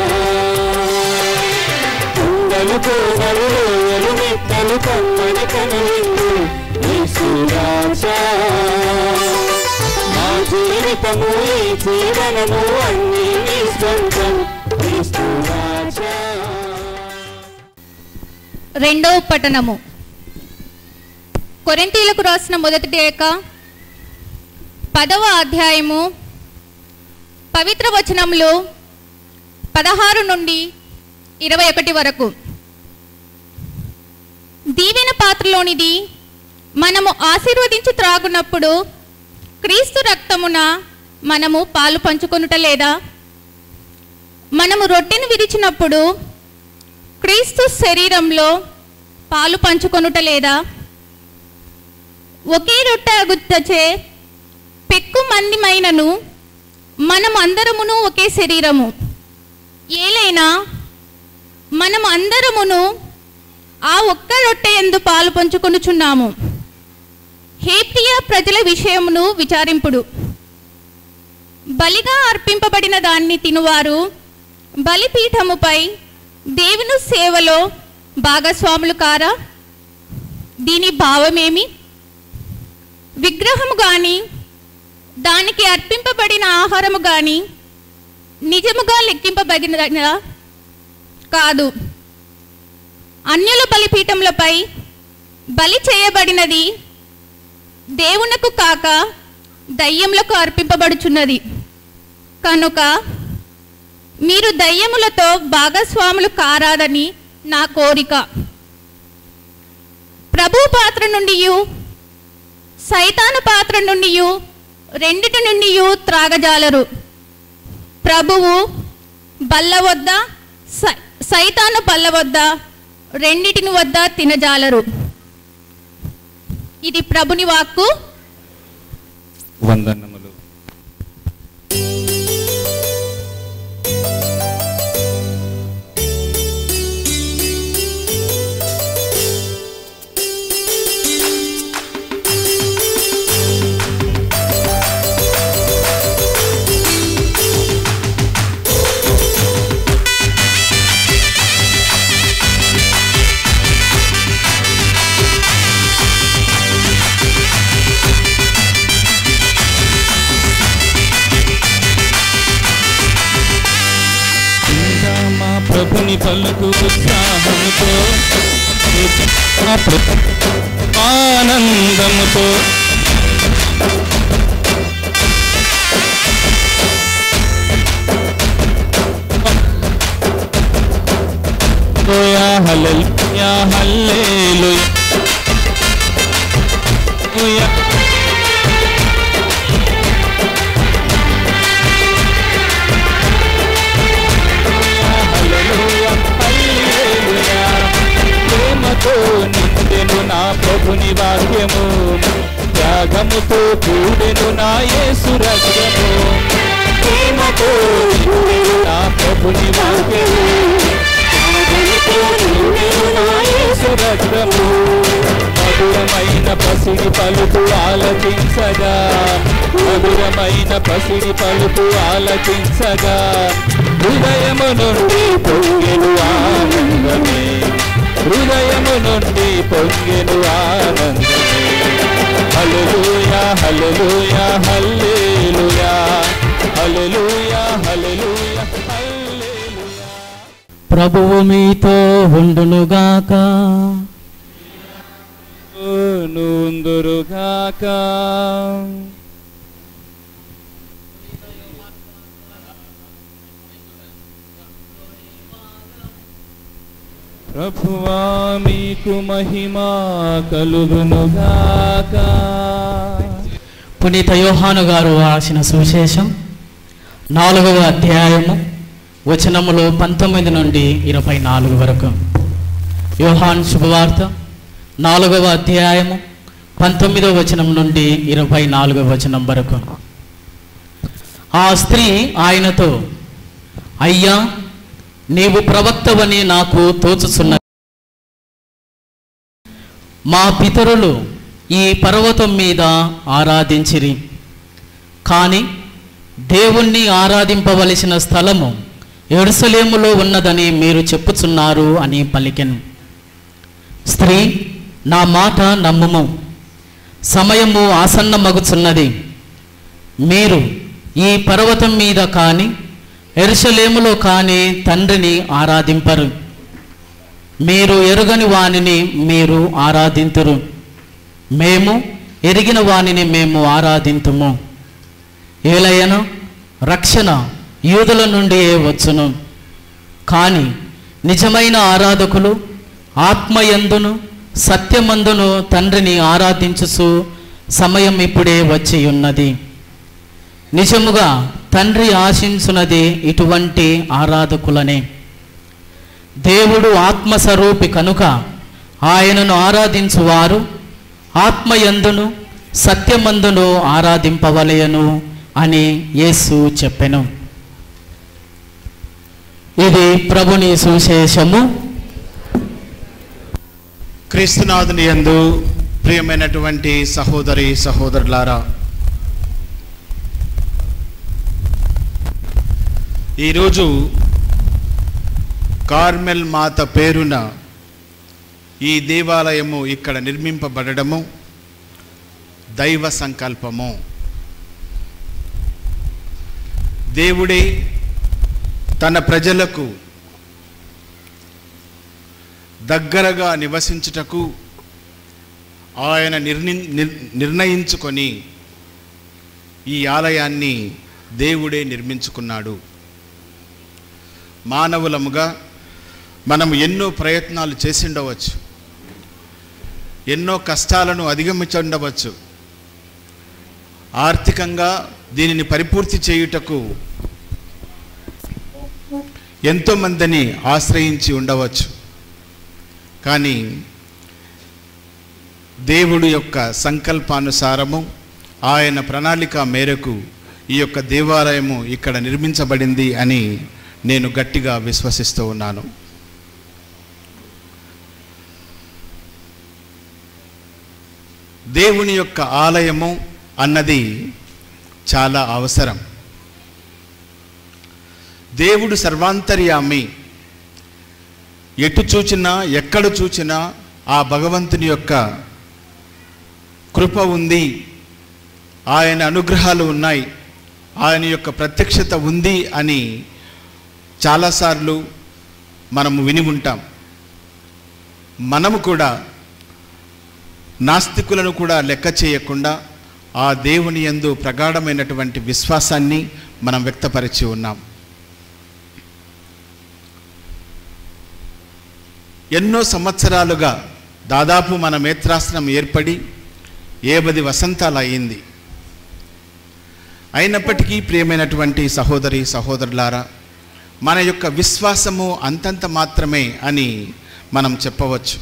కొండలు కోనలు లోయలు మెట్టలు కమ్మని కనువిందు యేసురాజా మా జీవితము ఈ జీవనము అన్నీ నీ సొంతం యేసురాజా రెండవ పట్టణము కొరింథీలకు రాసిన మొదటి లేఖ పదవ అధ్యాయము పవిత్ర వచనములు పదహారు నుండి ఇరవై ఒకటి వరకు దీవెన పాత్రలోనిది మనము ఆశీర్వదించి త్రాగునప్పుడు క్రీస్తు రక్తమున మనము పాలు పంచుకొనుట లేదా మనము రొట్టెను విరిచినప్పుడు క్రీస్తు శరీరంలో పాలు పంచుకొనుట లేదా ఒకే రొట్టె అగుచ్చచే పెక్కు మందిమైనను మనం అందరమును ఒకే శరీరము ఏలైనా మనం అందరమును ఆ ఒక్క రొట్టె ఎందు పాలు పంచుకొనుచున్నాము హేప్రియ ప్రజల విషయమును విచారింపుడు బలిగా అర్పింపబడిన దాన్ని తినువారు బలిపీఠముపై దేవుని సేవలో భాగస్వాములు కారా దీని భావమేమి విగ్రహము గాని దానికి అర్పింపబడిన ఆహారము గాని నిజముగా లెక్కింపబడిన కాదు అన్యుల బలిపీఠములపై బలి చేయబడినది దేవునకు కాక దయ్యములకు అర్పింపబడుచున్నది కనుక మీరు దయ్యములతో భాగస్వాములు కారాదని నా కోరిక ప్రభు పాత్ర నుండి సైతాను పాత్ర నుండి రెండిటి నుండి త్రాగజాలరు ప్రభువు బల్ల వద్ద సై- సైతాను బల్ల వద్ద రెండిటిని వద్ద తినజాలరు ఇది ప్రభుని వాక్కు వందనములు ఇంకా మా ప్రభుని పలుకు ఉత్సాహముతో మా ప్రభు ఆనందముతో హల్లెలూయా హల్లెలూయా హల్లెలూయా హల్లెలూయా, హల్లెలూయా. ప్రేమతో నిండెను నా ప్రభుని వాక్యము త్యాగముతో కూడెను నా యేసు రక్తము ప్రేమతో నిండెను నా ప్రభుని వాక్యము త్యాగముతో కూడెను నా యేసు రక్తము మధురమైన పసిడి పలుకు ఆలకించగా మధురమైన పసిడి పలుకు ఆలకించగా హృదయము నుండి పొంగెను ఆనందమే హృదయము నుండి పొంగెను ఆనందమే హల్లెలూయా హల్లెలూయా హల్లెలూయా హల్లెలూయా హల్లెలూయా హల్లెలూయా ప్రభువు మీతో ఉండునుగాక నుందురుగాక ప్రభువా మీకు మహిమా కలుగునుగాక పునీత యోహాను గారు రాసిన సువిశేషం నాలుగవ అధ్యాయము వచనములు పంతొమ్మిది నుండి ఇరవై నాలుగు వరకు యోహాన్ శుభవార్త నాలుగవ అధ్యాయము పంతొమ్మిదో వచనం నుండి ఇరవై నాలుగో వచనం వరకు ఆ స్త్రీ ఆయనతో అయ్యా నీవు ప్రవక్తవని నాకు తోచుచున్న మా పితరులు ఈ పర్వతం మీద ఆరాధించిరి కానీ దేవుణ్ణి ఆరాధింపవలసిన స్థలము ఎరుసలేములో ఉన్నదని మీరు చెప్పుచున్నారు అని పలికెను స్త్రీ నా మాట నమ్ముము సమయము ఆసన్నమగుచున్నది మీరు ఈ పర్వతం మీద కానీ ఎరుసలేములో కానీ తండ్రిని ఆరాధింపరు మీరు ఎరుగని వానిని మీరు ఆరాధింతురు మేము ఎరిగిన వానిని మేము ఆరాధింతుము ఏలయను రక్షణ యూదుల నుండి వచ్చును కానీ నిజమైన ఆరాధకులు ఆత్మయందును సత్యమందును తండ్రిని ఆరాధించుచు సమయం ఇప్పుడే వచ్చి ఉన్నది నిజముగా తండ్రి ఆశించున్నది ఇటువంటి ఆరాధకులనే దేవుడు ఆత్మస్వరూపి కనుక ఆయనను ఆరాధించువారు ఆత్మయందును సత్యమందును ఆరాధింపవలయను అని యేసు చెప్పెను ఇది ప్రభుని సువిశేషము క్రీస్తునాథుని యందు ప్రియమైనటువంటి సహోదరి సహోదరులారా ఈరోజు కార్మెల్ మాత పేరున ఈ దేవాలయము ఇక్కడ నిర్మింపబడము దైవ సంకల్పము దేవుడే తన ప్రజలకు దగ్గరగా నివసించుటకు ఆయన నిర్ని నిర్- నిర్ణయించుకొని ఈ ఆలయాన్ని దేవుడే నిర్మించుకున్నాడు మానవులముగా మనం ఎన్నో ప్రయత్నాలు చేసి ఉండవచ్చు ఎన్నో కష్టాలను అధిగమించి ఉండవచ్చు ఆర్థికంగా దీనిని పరిపూర్తి చేయుటకు ఎంతోమందిని ఆశ్రయించి ఉండవచ్చు కానీ దేవుడు యొక్క సంకల్పానుసారము ఆయన ప్రణాళిక మేరకు ఈ యొక్క దేవాలయము ఇక్కడ నిర్మించబడింది అని నేను గట్టిగా విశ్వసిస్తూ ఉన్నాను దేవుని యొక్క ఆలయము అన్నది చాలా అవసరం దేవుడు సర్వాంతర్యామి ఎటు చూచినా ఎక్కడ చూచినా ఆ భగవంతుని యొక్క కృప ఉంది ఆయన అనుగ్రహాలు ఉన్నాయి ఆయన యొక్క ప్రత్యక్షత ఉంది అని చాలాసార్లు మనము విని ఉంటాం మనము కూడా నాస్తికులను కూడా లెక్క చేయకుండా ఆ దేవుని యందు ప్రగాఢమైనటువంటి విశ్వాసాన్ని మనం వ్యక్తపరిచి ఉన్నాం ఎన్నో సంవత్సరాలుగా దాదాపు మన మేత్రాసనం ఏర్పడి ఏబది వసంతాలు అయింది అయినప్పటికీ ప్రియమైనటువంటి సహోదరి సహోదరులారా మన యొక్క విశ్వాసము అంతంత మాత్రమే అని మనం చెప్పవచ్చు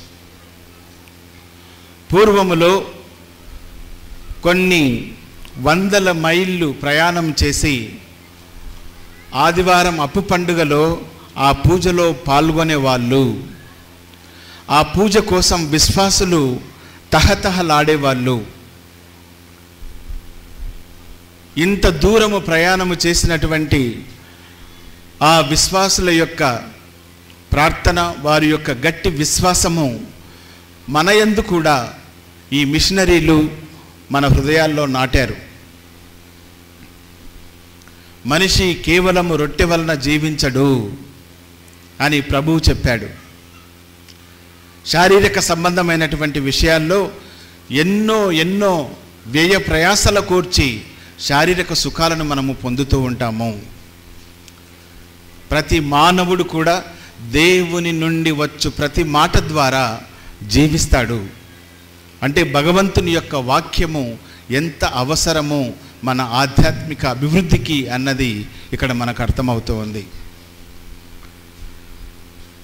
పూర్వములో కొన్ని వందల మైళ్ళు ప్రయాణం చేసి ఆదివారం అప్పు పండుగలో ఆ పూజలో పాల్గొనే వాళ్ళు ఆ పూజ కోసం విశ్వాసులు తహతహలాడేవాళ్ళు ఇంత దూరము ప్రయాణము చేసినటువంటి ఆ విశ్వాసుల యొక్క ప్రార్థన వారి యొక్క గట్టి విశ్వాసము మన యందు కూడా ఈ మిషనరీలు మన హృదయాల్లో నాటారు మనిషి కేవలము రొట్టె వలన జీవించడు అని ప్రభువు చెప్పాడు శారీరక సంబంధమైనటువంటి విషయాల్లో ఎన్నో ఎన్నో వ్యయ ప్రయాసల కూర్చి శారీరక సుఖాలను మనము పొందుతూ ఉంటాము ప్రతి మానవుడు కూడా దేవుని నుండి వచ్చు ప్రతి మాట ద్వారా జీవిస్తాడు అంటే భగవంతుని యొక్క వాక్యము ఎంత అవసరమో మన ఆధ్యాత్మిక అభివృద్ధికి అన్నది ఇక్కడ మనకు అర్థమవుతూ ఉంది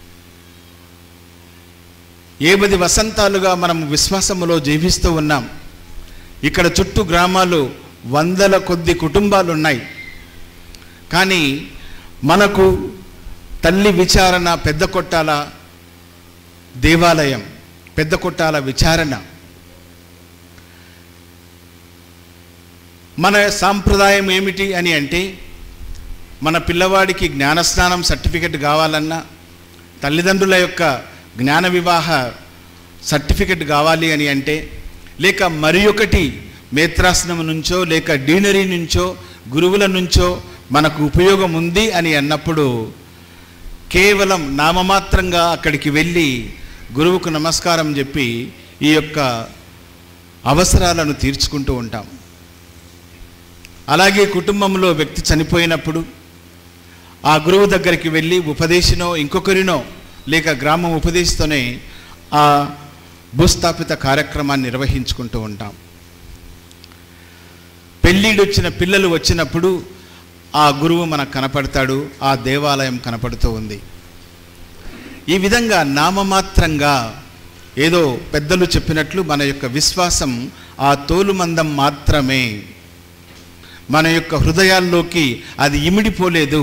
ఏబది వసంతాలుగా మనం విశ్వాసములో జీవిస్తూ ఉన్నాం ఇక్కడ చుట్టూ గ్రామాలు వందల కొద్ది కుటుంబాలు ఉన్నాయి కానీ మనకు తల్లి విచారణ పెద్ద కొట్టాల దేవాలయం పెద్ద కొట్టాల విచారణ మన సాంప్రదాయం ఏమిటి అని అంటే మన పిల్లవాడికి జ్ఞానస్నానం సర్టిఫికెట్ కావాలన్నా తల్లిదండ్రుల యొక్క జ్ఞాన వివాహ సర్టిఫికెట్ కావాలి అని అంటే లేక మరి ఒకటి మేత్రాసనం నుంచో లేక డీనరీ నుంచో గురువుల నుంచో మనకు ఉపయోగం ఉంది అని అన్నప్పుడు కేవలం నామమాత్రంగా అక్కడికి వెళ్ళి గురువుకు నమస్కారం చెప్పి ఈ యొక్క అవసరాలను తీర్చుకుంటూ ఉంటాం అలాగే కుటుంబంలో వ్యక్తి చనిపోయినప్పుడు ఆ గురువు దగ్గరికి వెళ్ళి ఉపదేశినో ఇంకొకరినో లేక గ్రామం ఉపదేశితోనే ఆ భూస్థాపిత కార్యక్రమాన్ని నిర్వహించుకుంటూ ఉంటాం పెళ్ళిళ్ళు వచ్చిన పిల్లలు వచ్చినప్పుడు ఆ గురువు మనకు కనపడతాడు ఆ దేవాలయం కనపడుతూ ఉంది ఈ విధంగా నామమాత్రంగా ఏదో పెద్దలు చెప్పినట్లు మన యొక్క విశ్వాసం ఆ తోలుమందం మాత్రమే మన యొక్క హృదయాల్లోకి అది ఇమిడిపోలేదు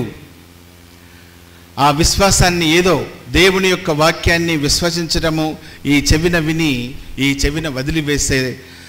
ఆ విశ్వాసాన్ని ఏదో దేవుని యొక్క వాక్యాన్ని విశ్వసించడము ఈ చెవిన విని ఈ చెవిన వదిలివేసే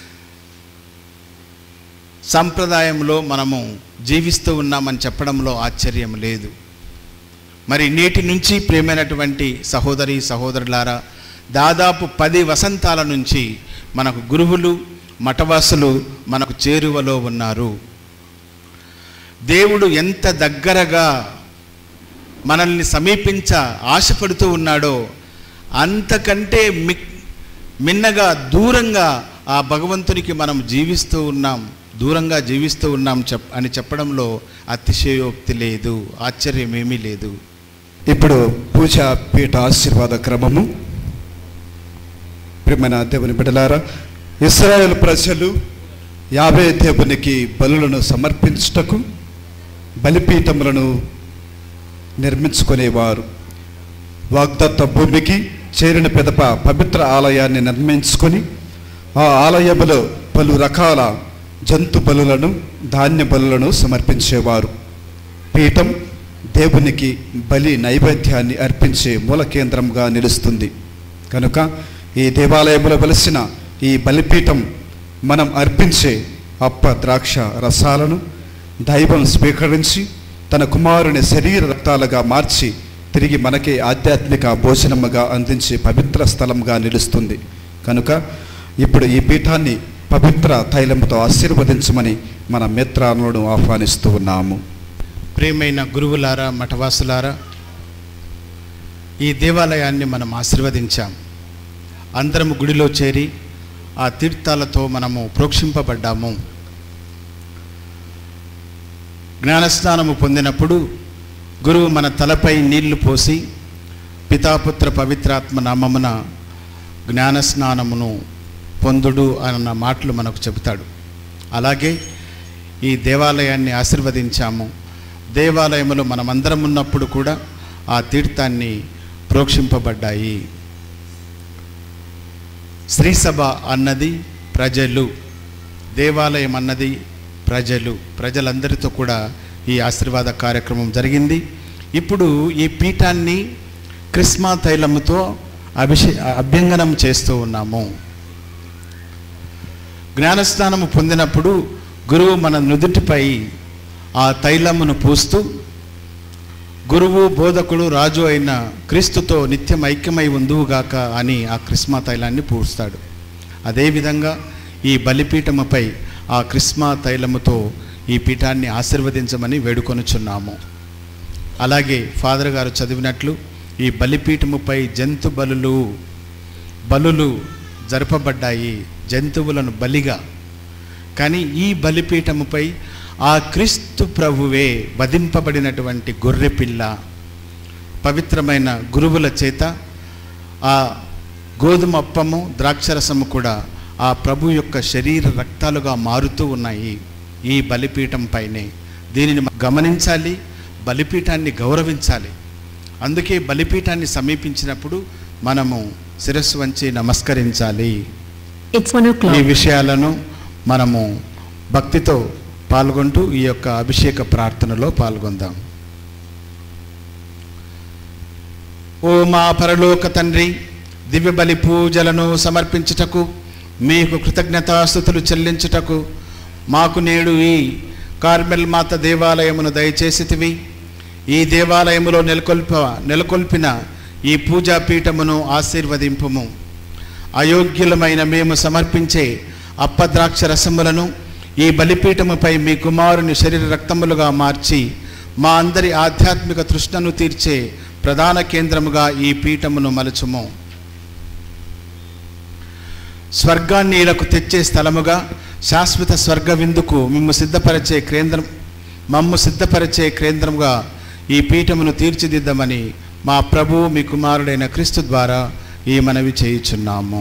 సంప్రదాయంలో మనము జీవిస్తూ ఉన్నామని చెప్పడంలో ఆశ్చర్యం లేదు మరి నేటి నుంచి ప్రేమైనటువంటి సహోదరి సహోదరులారా దాదాపు పది వసంతాల నుంచి మనకు గురువులు మఠవాసులు మనకు చేరువలో ఉన్నారు దేవుడు ఎంత దగ్గరగా మనల్ని సమీపించ ఆశపడుతూ ఉన్నాడో అంతకంటే మి మిన్నగా దూరంగా ఆ భగవంతునికి మనం జీవిస్తూ ఉన్నాం దూరంగా జీవిస్తూ ఉన్నాం చెప్ అని చెప్పడంలో అతిశయోక్తి లేదు ఆశ్చర్యం ఏమీ లేదు ఇప్పుడు పూజా పీఠ ఆశీర్వాద క్రమము ప్రియమైన దేవుని బిడ్డలారా ఇస్రాయేల్ ప్రజలు యాభై దేవునికి బలులను సమర్పించుటకు బలిపీఠములను నిర్మించుకునేవారు వాగ్దత్త భూమికి చేరిన పిదప పవిత్ర ఆలయాన్ని నిర్మించుకొని ఆ ఆలయములో పలు రకాల జంతు బలులను ధాన్య బలులను సమర్పించేవారు పీఠం దేవునికి బలి నైవేద్యాన్ని అర్పించే మూల కేంద్రంగా నిలుస్తుంది కనుక ఈ దేవాలయంలో వెలిసిన ఈ బలిపీఠం మనం అర్పించే అప్ప ద్రాక్ష రసాలను దైవం స్వీకరించి తన కుమారుని శరీర రక్తాలుగా మార్చి తిరిగి మనకే ఆధ్యాత్మిక భోజనముగా అందించే పవిత్ర స్థలంగా నిలుస్తుంది కనుక ఇప్పుడు ఈ పీఠాన్ని పవిత్ర తైలముతో ఆశీర్వదించమని మన మిత్రాలను ఆహ్వానిస్తూ ఉన్నాము ప్రియమైన గురువులారా మఠవాసులారా ఈ దేవాలయాన్ని మనం ఆశీర్వదించాం అందరం గుడిలో చేరి ఆ తీర్థాలతో మనము ప్రోక్షింపబడ్డాము జ్ఞానస్నానము పొందినప్పుడు గురువు మన తలపై నీళ్లు పోసి పితాపుత్ర పవిత్రాత్మ నామమున జ్ఞానస్నానమును పొందుడు అన్న మాటలు మనకు చెబుతాడు అలాగే ఈ దేవాలయాన్ని ఆశీర్వదించాము దేవాలయములో మనమందరం ఉన్నప్పుడు కూడా ఆ తీర్థాన్ని ప్రోక్షింపబడ్డాయి శ్రీసభ అన్నది ప్రజలు దేవాలయం అన్నది ప్రజలు ప్రజలందరితో కూడా ఈ ఆశీర్వాద కార్యక్రమం జరిగింది ఇప్పుడు ఈ పీఠాన్ని క్రిస్మా తైలముతో అభిషే అభ్యంగనం చేస్తూ ఉన్నాము జ్ఞానస్నానము పొందినప్పుడు గురువు మన నుదుటిపై ఆ తైలమును పూస్తూ గురువు బోధకుడు రాజు అయిన క్రీస్తుతో నిత్యం ఐక్యమై ఉందువుగాక అని ఆ క్రిస్మా తైలాన్ని పూస్తాడు అదేవిధంగా ఈ బలిపీఠముపై ఆ క్రిస్మా తైలముతో ఈ పీఠాన్ని ఆశీర్వదించమని వేడుకొనుచున్నాము అలాగే ఫాదర్ గారు చదివినట్లు ఈ బలిపీఠముపై జంతు బలులు బలులు జరపబడ్డాయి జంతువులను బలిగా కానీ ఈ బలిపీఠముపై ఆ క్రీస్తు ప్రభువే వధింపబడినటువంటి గొర్రెపిల్ల పవిత్రమైన గురువుల చేత ఆ గోధుమ అప్పము ద్రాక్షరసము కూడా ఆ ప్రభు యొక్క శరీర రక్తాలుగా మారుతూ ఉన్నాయి ఈ బలిపీఠం పైనే దీనిని గమనించాలి బలిపీఠాన్ని గౌరవించాలి అందుకే బలిపీఠాన్ని సమీపించినప్పుడు మనము శిరస్సు వంచి నమస్కరించాలి It's one ఈ o'clock. విషయాలను మనము భక్తితో పాల్గొంటూ ఈ యొక్క అభిషేక ప్రార్థనలో పాల్గొందాం ఓ మా పరలోక తండ్రి దివ్య బలి పూజలను సమర్పించుటకు మీకు కృతజ్ఞతాస్థుతులు చెల్లించుటకు మాకు నేడు ఈ కార్మెల్ మాత దేవాలయమును దయచేసితివి ఈ దేవాలయములో నెలకొల్ప నెలకొల్పిన ఈ పూజా పీఠమును ఆశీర్వదింపుము అయోగ్యులమైన మేము సమర్పించే అప్పద్రాక్ష రసములను ఈ బలిపీఠముపై మీ కుమారుని శరీర రక్తములుగా మార్చి మా అందరి ఆధ్యాత్మిక తృష్ణను తీర్చే ప్రధాన కేంద్రముగా ఈ పీఠమును మలుచుము స్వర్గాన్ని ఈలకు తెచ్చే స్థలముగా శాశ్వత స్వర్గ విందుకు మిమ్ము సిద్ధపరిచే కేంద్రం మమ్ము సిద్ధపరిచే కేంద్రముగా ఈ పీఠమును తీర్చిదిద్దమని మా ప్రభువు మీ కుమారుడైన క్రీస్తు ద్వారా ఈ మనవి చేయుచున్నాము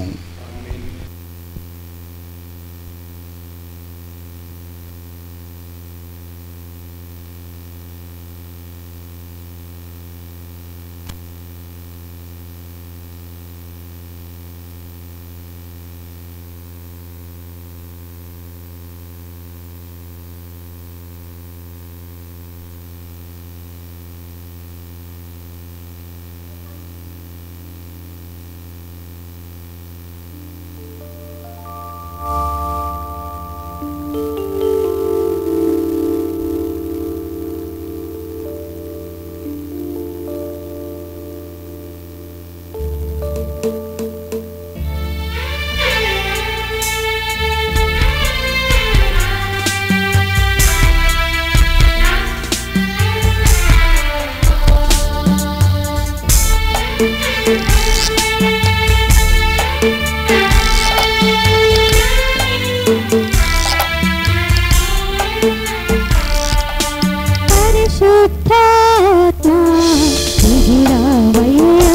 పరిశుద్ధాత్మ దిగిరావయ్యా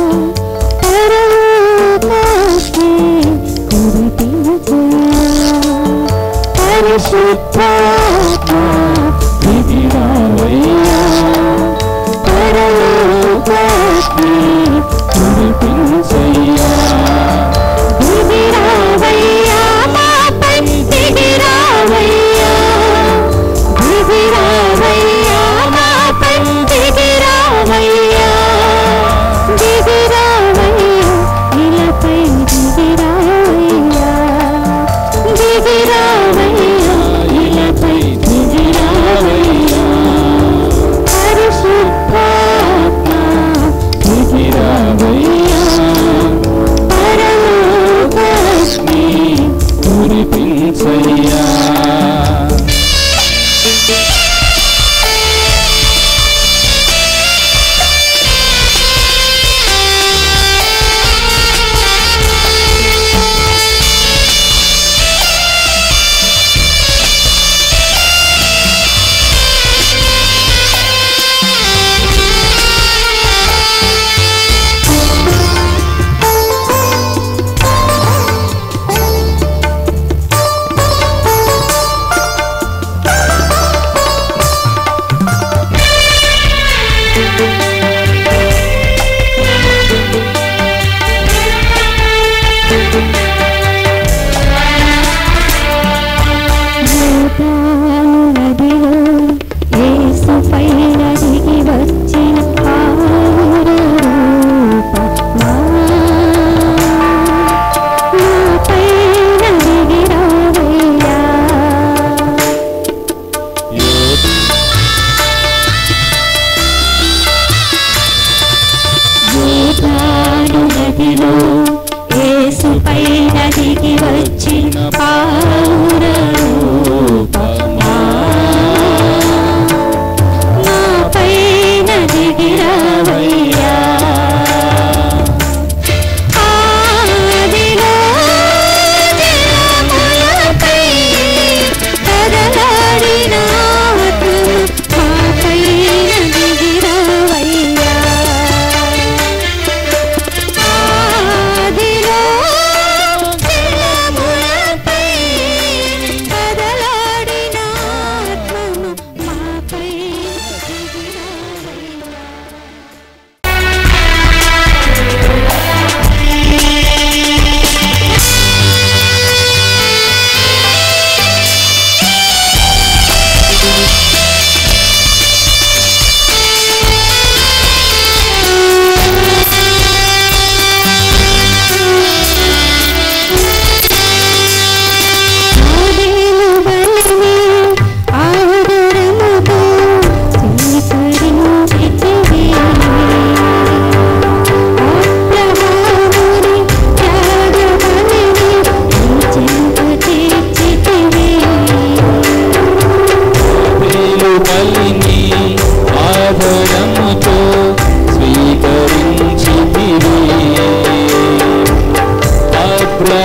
పరలోకానికి కురిపించయ్యా పరిశుద్ధాత్మ దిగిరావయ్యా పరలోకానికి కురిపించయ్యా దిగిరావయ్యా మాపై దిగిరావయ్యా దిగిరావయ్యా మాపై దిగిరావయ్యా దిగిరావయ్యా ఇలపై దిగిరావయ్యా దిగిరావయ్యా ఇలపై దిగిరావయ్యా పరిశుద్ధాత్మ దిగిరావయ్యా పరలోకాగ్ని కురిపించయ్యా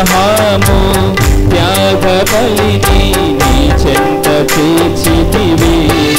అబ్రహాము త్యాగ బలిని నీ చెంత చేర్చితివి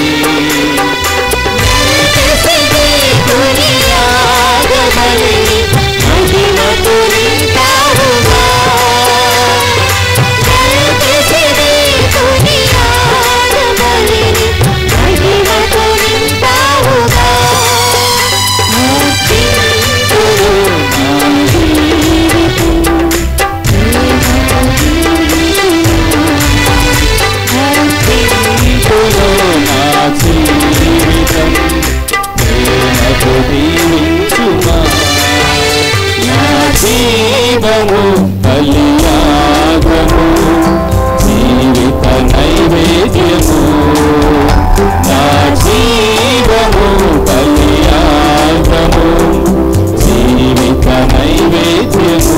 నా జీవితం ప్రేమతో దీవించుమా నా జీవము బలియాగము జీవిత నైవేద్యము నా జీవము బలియాగము జీవిత నైవేద్యము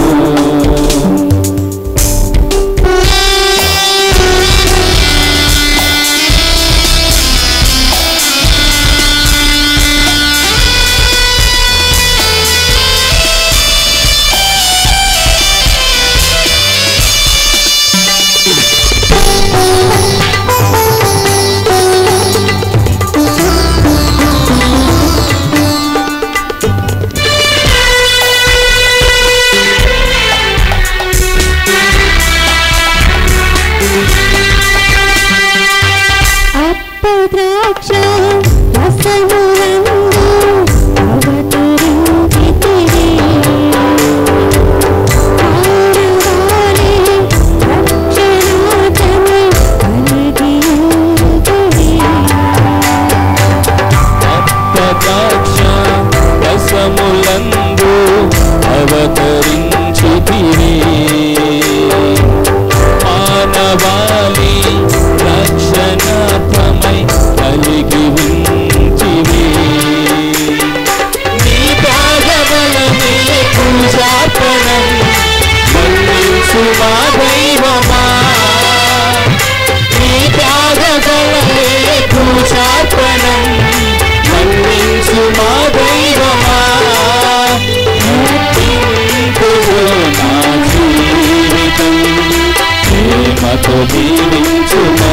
అప్పద్రాక్ష రసములందు అవతరించితివి. ఆడవారే రక్షణార్థమై కలిగియుంటివి. ద్రాక్ష రసములందు అవతరించితివి మానవాళి రక్షణార్థమై కలిగి ఉంచివి నీ త్యాగబలమే పూజార్పణం మన్నించు మా దైవమా నీ త్యాగబలమే పూజార్పణం మన్నించు మా దైవమా అర్పింతురు నా జీవితం ప్రేమతో దీవించుమా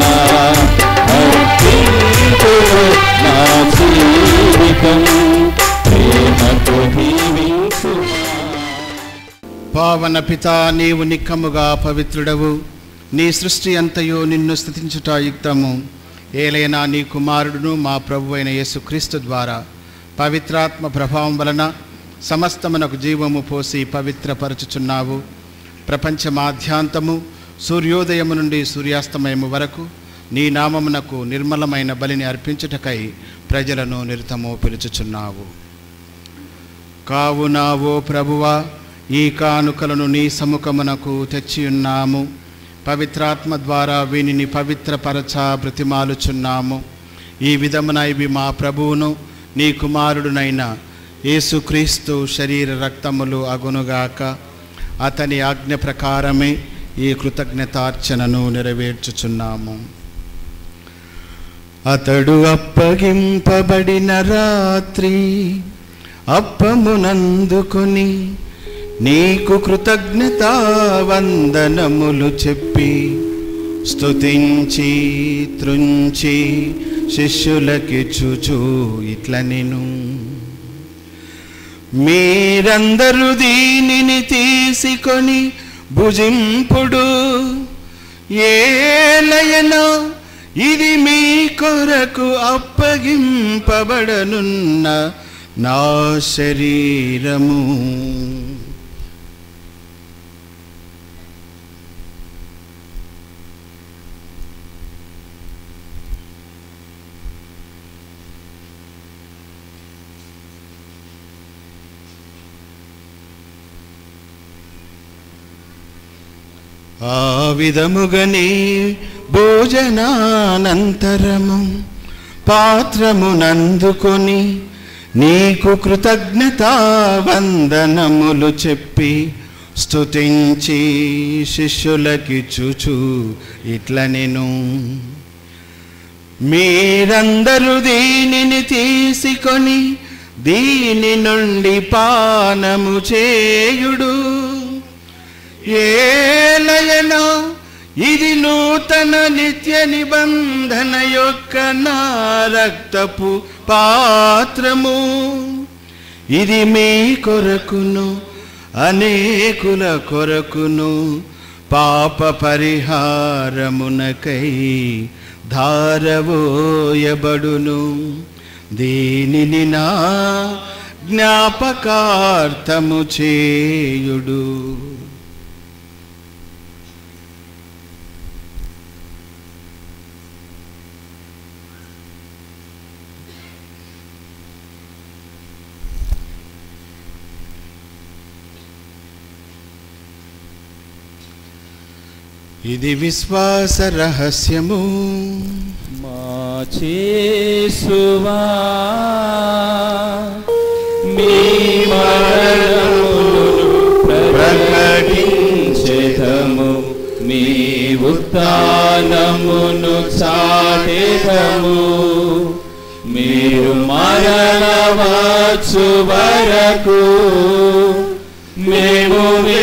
అర్పింతురు నా జీవితం ప్రేమతో దీవించుమా పావన పిత నీవు నిక్కముగా పవిత్రుడవు నీ సృష్టి అంతయు నిన్ను స్థుతించుట యుక్తము ఏలైనా నీ కుమారుడును మా ప్రభు అయిన యేసుక్రీస్తు ద్వారా పవిత్రాత్మ ప్రభావం వలన సమస్తమునకు జీవము పోసి పవిత్రపరచుచున్నావు ప్రపంచమాధ్యాంతము సూర్యోదయము నుండి సూర్యాస్తమయము వరకు నీ నామమునకు నిర్మలమైన బలిని అర్పించుటకై ప్రజలను నిరతము పిలుచుచున్నావు కావున ఓ ప్రభువా ఈ కానుకలను నీ సముఖమునకు తెచ్చియున్నాము పవిత్రాత్మ ద్వారా వీనిని పవిత్రపరచ బ్రతిమాలుచున్నాము ఈ విధమున ఇవి మా ప్రభువును నీ కుమారుడునైన యేసుక్రీస్తు శరీర రక్తములు అగునుగాక అతని ఆజ్ఞ ప్రకారమే ఈ కృతజ్ఞతార్చనను నెరవేర్చుచున్నాము అతడు అప్పగింపబడిన రాత్రి అప్పమునందుకొని నీకు కృతజ్ఞత వందనములు చెప్పి స్తుతించి త్రుంచి శిష్యులకిచ్చుచు ఇట్ల నేను మీరందరూ దీనిని తీసుకొని భుజింపుడు ఏలయనో ఇది మీ కొరకు అప్పగింపబడనున్న నా శరీరము ఆ విధముగని భోజనానంతరము పాత్రమునందుకొని నీకు కృతజ్ఞత వందనములు చెప్పి స్తుతించి శిష్యులకిచ్చుచు ఇట్ల నేను మీరందరూ దీనిని తీసుకొని దీని నుండి పానము చేయుడు ఏలయనా ఇది నూతన నిత్య నిబంధన యొక్క నా రక్తపు పాత్రము ఇది మీ కొరకును అనేకుల కొరకును పాప పరిహారమునకై ధారవోయబడును దీనిని నా జ్ఞాపకార్థము చేయుడు ఇది విశ్వాస రహస్యము మా చేసువా మీ మరణమును ప్రకటించెదము మీ ఉత్థానమును చాటెదము మీరు మరణవచ్చు వరకు మేము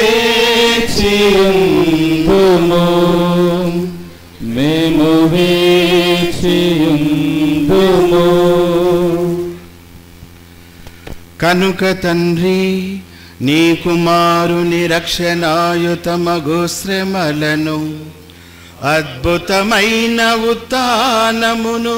వేచియుందుము మేము వేచియుందుము కనుక తండ్రి నీ కుమారుని రక్షణాయుతమగు శ్రమలను అద్భుతమైన ఉత్థానమును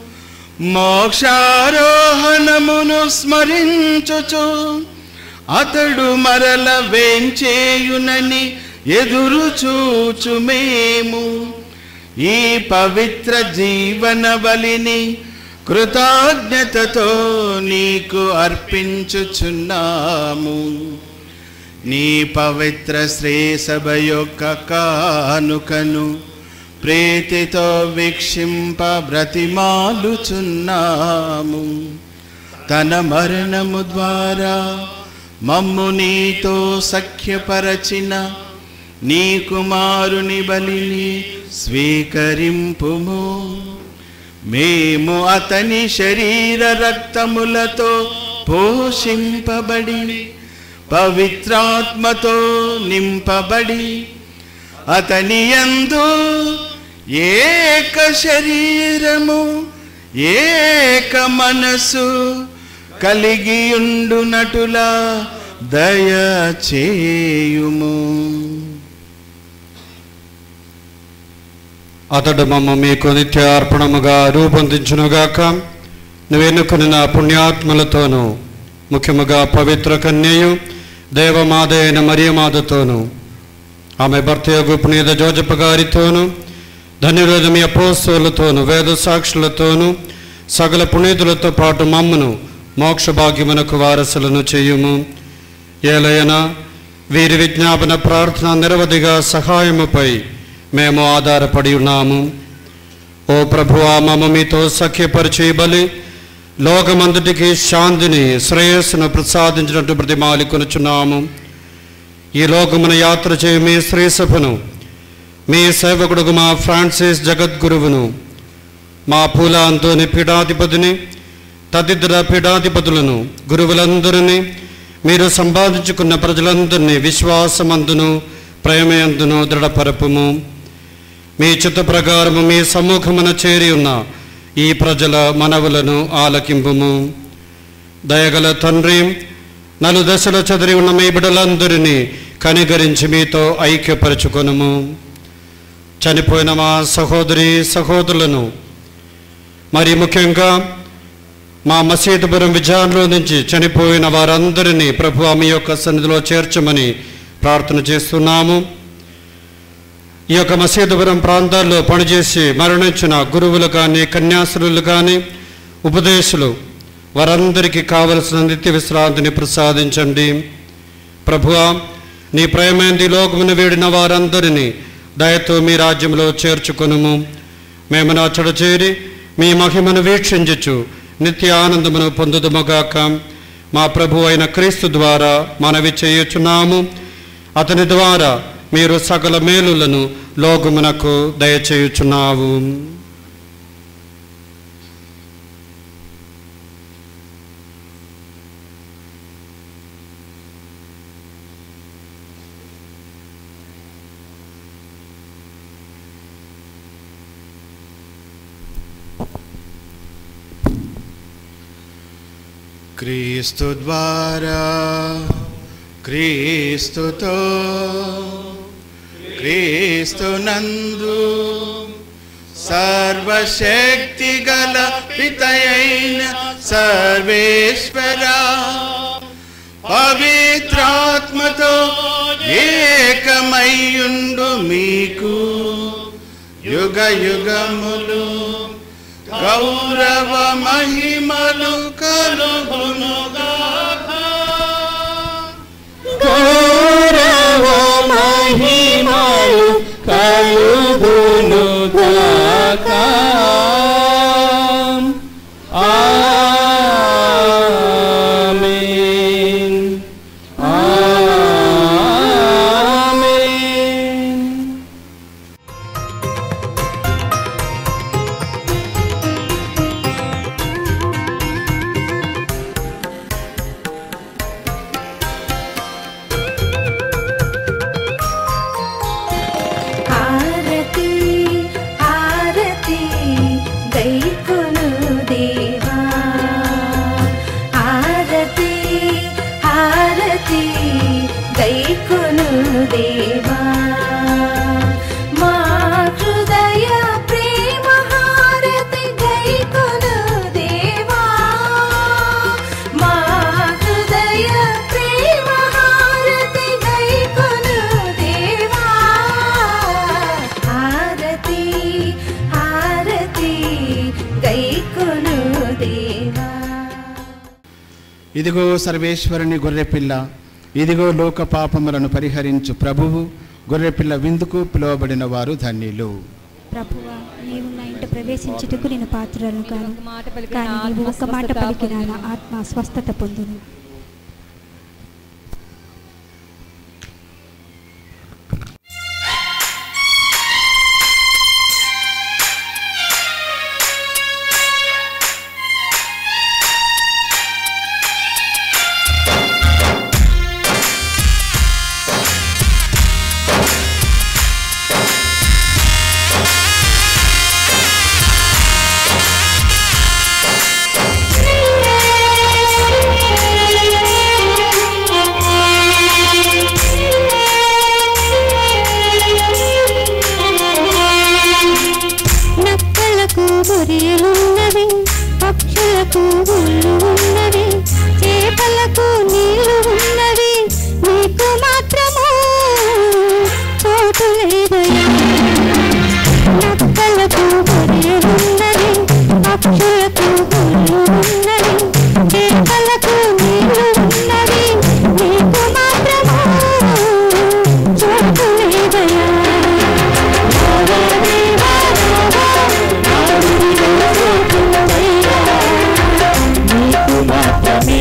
మోక్షారోహణమును స్మరించుచు అతడు మరల వేంచేయునని ఎదురు చూచు మేము ఈ పవిత్ర జీవన బలిని కృతజ్ఞతతో నీకు అర్పించుచున్నాము నీ పవిత్ర శ్రేసభ యొక్క కానుకను ప్రీతితో వీక్షింప బ్రతిమాలుచున్నాము తన మరణము ద్వారా మమ్ము నీతో సఖ్యపరచిన నీ కుమారుని బలిని స్వీకరింపుము మేము అతని శరీర రక్తములతో పోషింపబడి పవిత్రాత్మతో నింపబడి అతని యందు ఏక శరీరము ఏక మనసు కలిగియుండునటులా దయచేయుము అతడు మమ్మ మీకు నిత్య అర్పణముగా రూపొందించునుగాక నువ్వెన్నుకుని నా పుణ్యాత్మలతోనూ ముఖ్యముగా పవిత్ర కన్యయు దేవమాత అయిన మరియమాతతోనూ ఆమె భర్త యొక్క పునీత జోజప్ప గారితోనూ ధన్యులైన మీ అపోస్తులతోనూ వేద సాక్షులతోనూ సకల పునీతులతో పాటు మమ్మను మోక్ష భాగ్యమునకు వారసులను చేయుము ఏలైనా వీరి విజ్ఞాపన ప్రార్థన నిరవధిగా సహాయముపై మేము ఆధారపడి ఉన్నాము ఓ ప్రభువా మమ్మ మీతో సఖ్యపరిచే బలి లోకమంతటికి శాంతిని శ్రేయస్సును ప్రసాదించినట్టు ప్రతిమాలి కొనుచున్నాము ఈ లోకమున యాత్ర చేయ మీ శ్రీసభను మీ సేవకుడుగు మా ఫ్రాన్సిస్ జగద్గురువును మా పూల అంతోని పీఠాధిపతిని తదితర పీఠాధిపతులను గురువులందరినీ మీరు సంపాదించుకున్న ప్రజలందరినీ విశ్వాసమందును ప్రేమయందును దృఢపరపుము మీ చిత్త ప్రకారము మీ సమ్ముఖమున చేరి ఉన్న ఈ ప్రజల మనవులను ఆలకింపుము దయగల తండ్రి నలు దశల చదిరి ఉన్న మీ బిడ్డలందరినీ కనికరించి మీతో ఐక్యపరచుకొనుము చనిపోయిన మా సహోదరి సహోదరులను మరి ముఖ్యంగా మా మసీదుపురం విజయంలో నుంచి చనిపోయిన వారందరినీ ప్రభు మీ యొక్క సన్నిధిలో చేర్చమని ప్రార్థన చేస్తున్నాము ఈ యొక్క మసీదుపురం ప్రాంతాల్లో పనిచేసి మరణించిన గురువులు కానీ కన్యాసులు కానీ ఉపదేశులు వారందరికీ కావలసిన నిత్య విశ్రాంతిని ప్రసాదించండి ప్రభువా నీ ప్రేమేంది లోకమును వేడిన వారందరినీ దయతో మీ రాజ్యంలో చేర్చుకొనుము మేము నా చెడు చేరి మీ మహిమను వీక్షించచ్చు నిత్య ఆనందమును పొందుదుముగాక మా ప్రభు అయిన క్రీస్తు ద్వారా మనవి చేయుచున్నాము అతని ద్వారా మీరు సకల మేలులను లోకమునకు దయచేయుచున్నావు క్రీస్తు ద్వారా క్రీస్తుతో క్రీస్తునందు సర్వశక్తి గల పితయైన సర్వేశ్వర పవిత్రాత్మతో ఏకమయ్యుండు మీకు యుగ యుగములు గౌరవ మహిమలు కలుగునుగాక గౌరవ మహిమలు కలుగును గాక ఆమేన్ ఆమేన్ ఆరతి ఆరతి గైకొను దేవా ఆరతి ఆరతి గైకొను దేవా మా హృదయ ప్రేమ హారతి గైకొను దేవా మా హృదయ ప్రేమ హారతి గైకొను దేవా ఆరతి ఆరతి గైకొను దేవా ఇదిగో సర్వేశ్వరుని గొర్రెపిల్ల ఇదిగో లోక పాపములను పరిహరించు ప్రభువు గొర్రెపిల్ల విందుకు పిలువబడిన వారు ధన్యులు ప్రభువా నీవు నా ఇంట ప్రవేశించుటకు నేను పాత్రను కాను కానీ నీవు ఒక్క మాట పలికిన నా ఆత్మ స్వస్థత పొందును నక్కలకు బొరియలున్నవి పక్షులకు గుళ్ళు ఉన్నవి చేపలకు నీళ్లు ఉన్నవి నీకు మాత్రము చోటు లేదయా నక్కలకు బొరియలున్నవి పక్షులకు గుళ్ళు ఉన్నవి చేపలకు నీళ్లు ఉన్నవి నీకు మాత్రము చోటు లేదయా నీకు మాత్రమే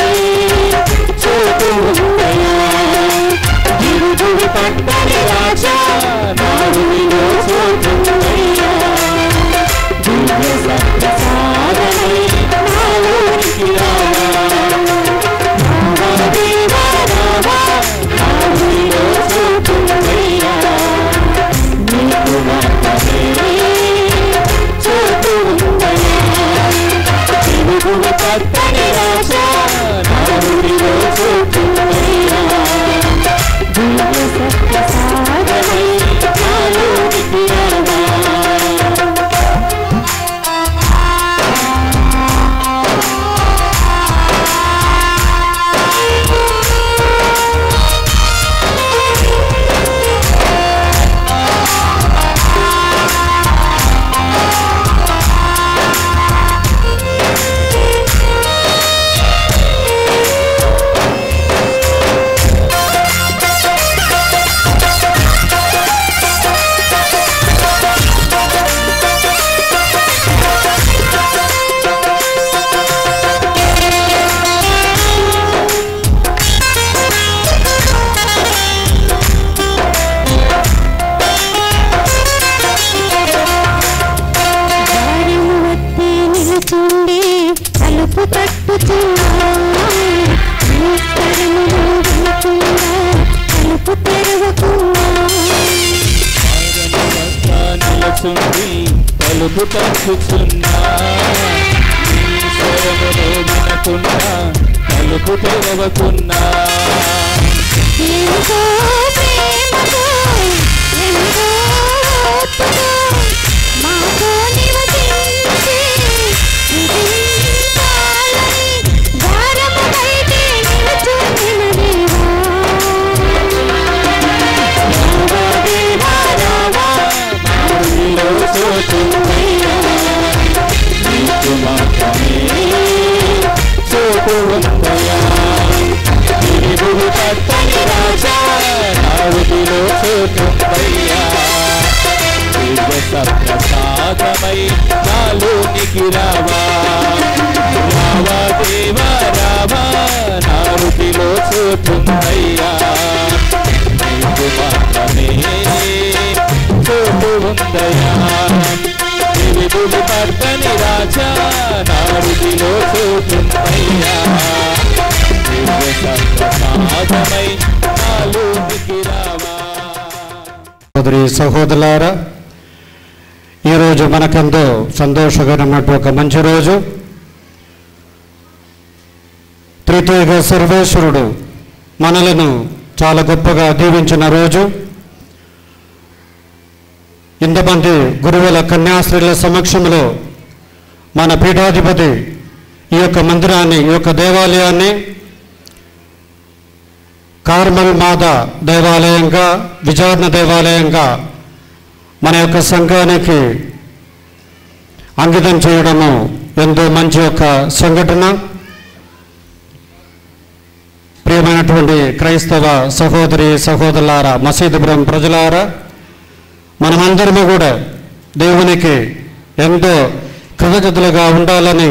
చోటు ఉందయా గిరుగుడి పట్టని రాజా నాడునిలో చోటు ఉందయ్యా దివ్య సత్య సాధనై నాలోనికి రావా రావా దేవా రావా నాడునిలో చోటు ఉందయ్యా నీకు మాత్రమే చోటు ఉందయ్యా తిరుగుడు పట్టని రాజా నాడునిలో చోటుందయ్యా దివ్య సత్య సాధనై నాలోనికి రావా దారిని వత్తి నిలుచుండి తలుపు తట్టుచున్నా నిస్కరములు వినకుండా తలుపు తెరవకున్నా నిలచుండి తలుపు తట్టుచున్నా నీ స్వరమును వినకుండా రాకున్నా తలుపు తెరవకున్నా ఎంతో ప్రేమతో ఎంతో ఓర్పుతో మాతో నివసించి జీవించాలని ద్వారము బయటే నిలుచున్న దేవా రావా మారులో చోటుందయ్యా నీకు మాత్రమే చోటు ఉందయ్యా తిరుగుడు పట్టని రాజా నావుడిలో చోటుందయ్యా దివ్య సప్రసాదమై నాలోనికి రావా రావా దేవా రావా నారుడిలో చోటుందయ్యా నీకు మాత్రమే చోటు ఉందయా విధులు పట్టని రాజా నారుడిలో చోటుందయ్యా దివ్య సప్రసాదమై నాలోనికి రావా సోదరి సహోదరులారా ఈరోజు మనకెంతో సంతోషకరమైనటువంటి ఒక మంచి రోజు త్రితేగ సర్వేశ్వరుడు మనలను చాలా గొప్పగా దీవించిన రోజు ఇంతమంది గురువుల కన్యాస్త్రీల సమక్షంలో మన పీఠాధిపతి ఈ యొక్క మందిరాన్ని ఈ యొక్క దేవాలయాన్ని కార్మల్ మాత దేవాలయంగా విచారణ దేవాలయంగా మన యొక్క సంఘానికి అంకితం చేయడము ఎంతో మంచి యొక్క సంఘటన ప్రియమైనటువంటి క్రైస్తవ సహోదరి సహోదరులారా మసీదుపురం ప్రజలారా మనమందరము కూడా దేవునికి ఎంతో కృతజ్ఞతలుగా ఉండాలని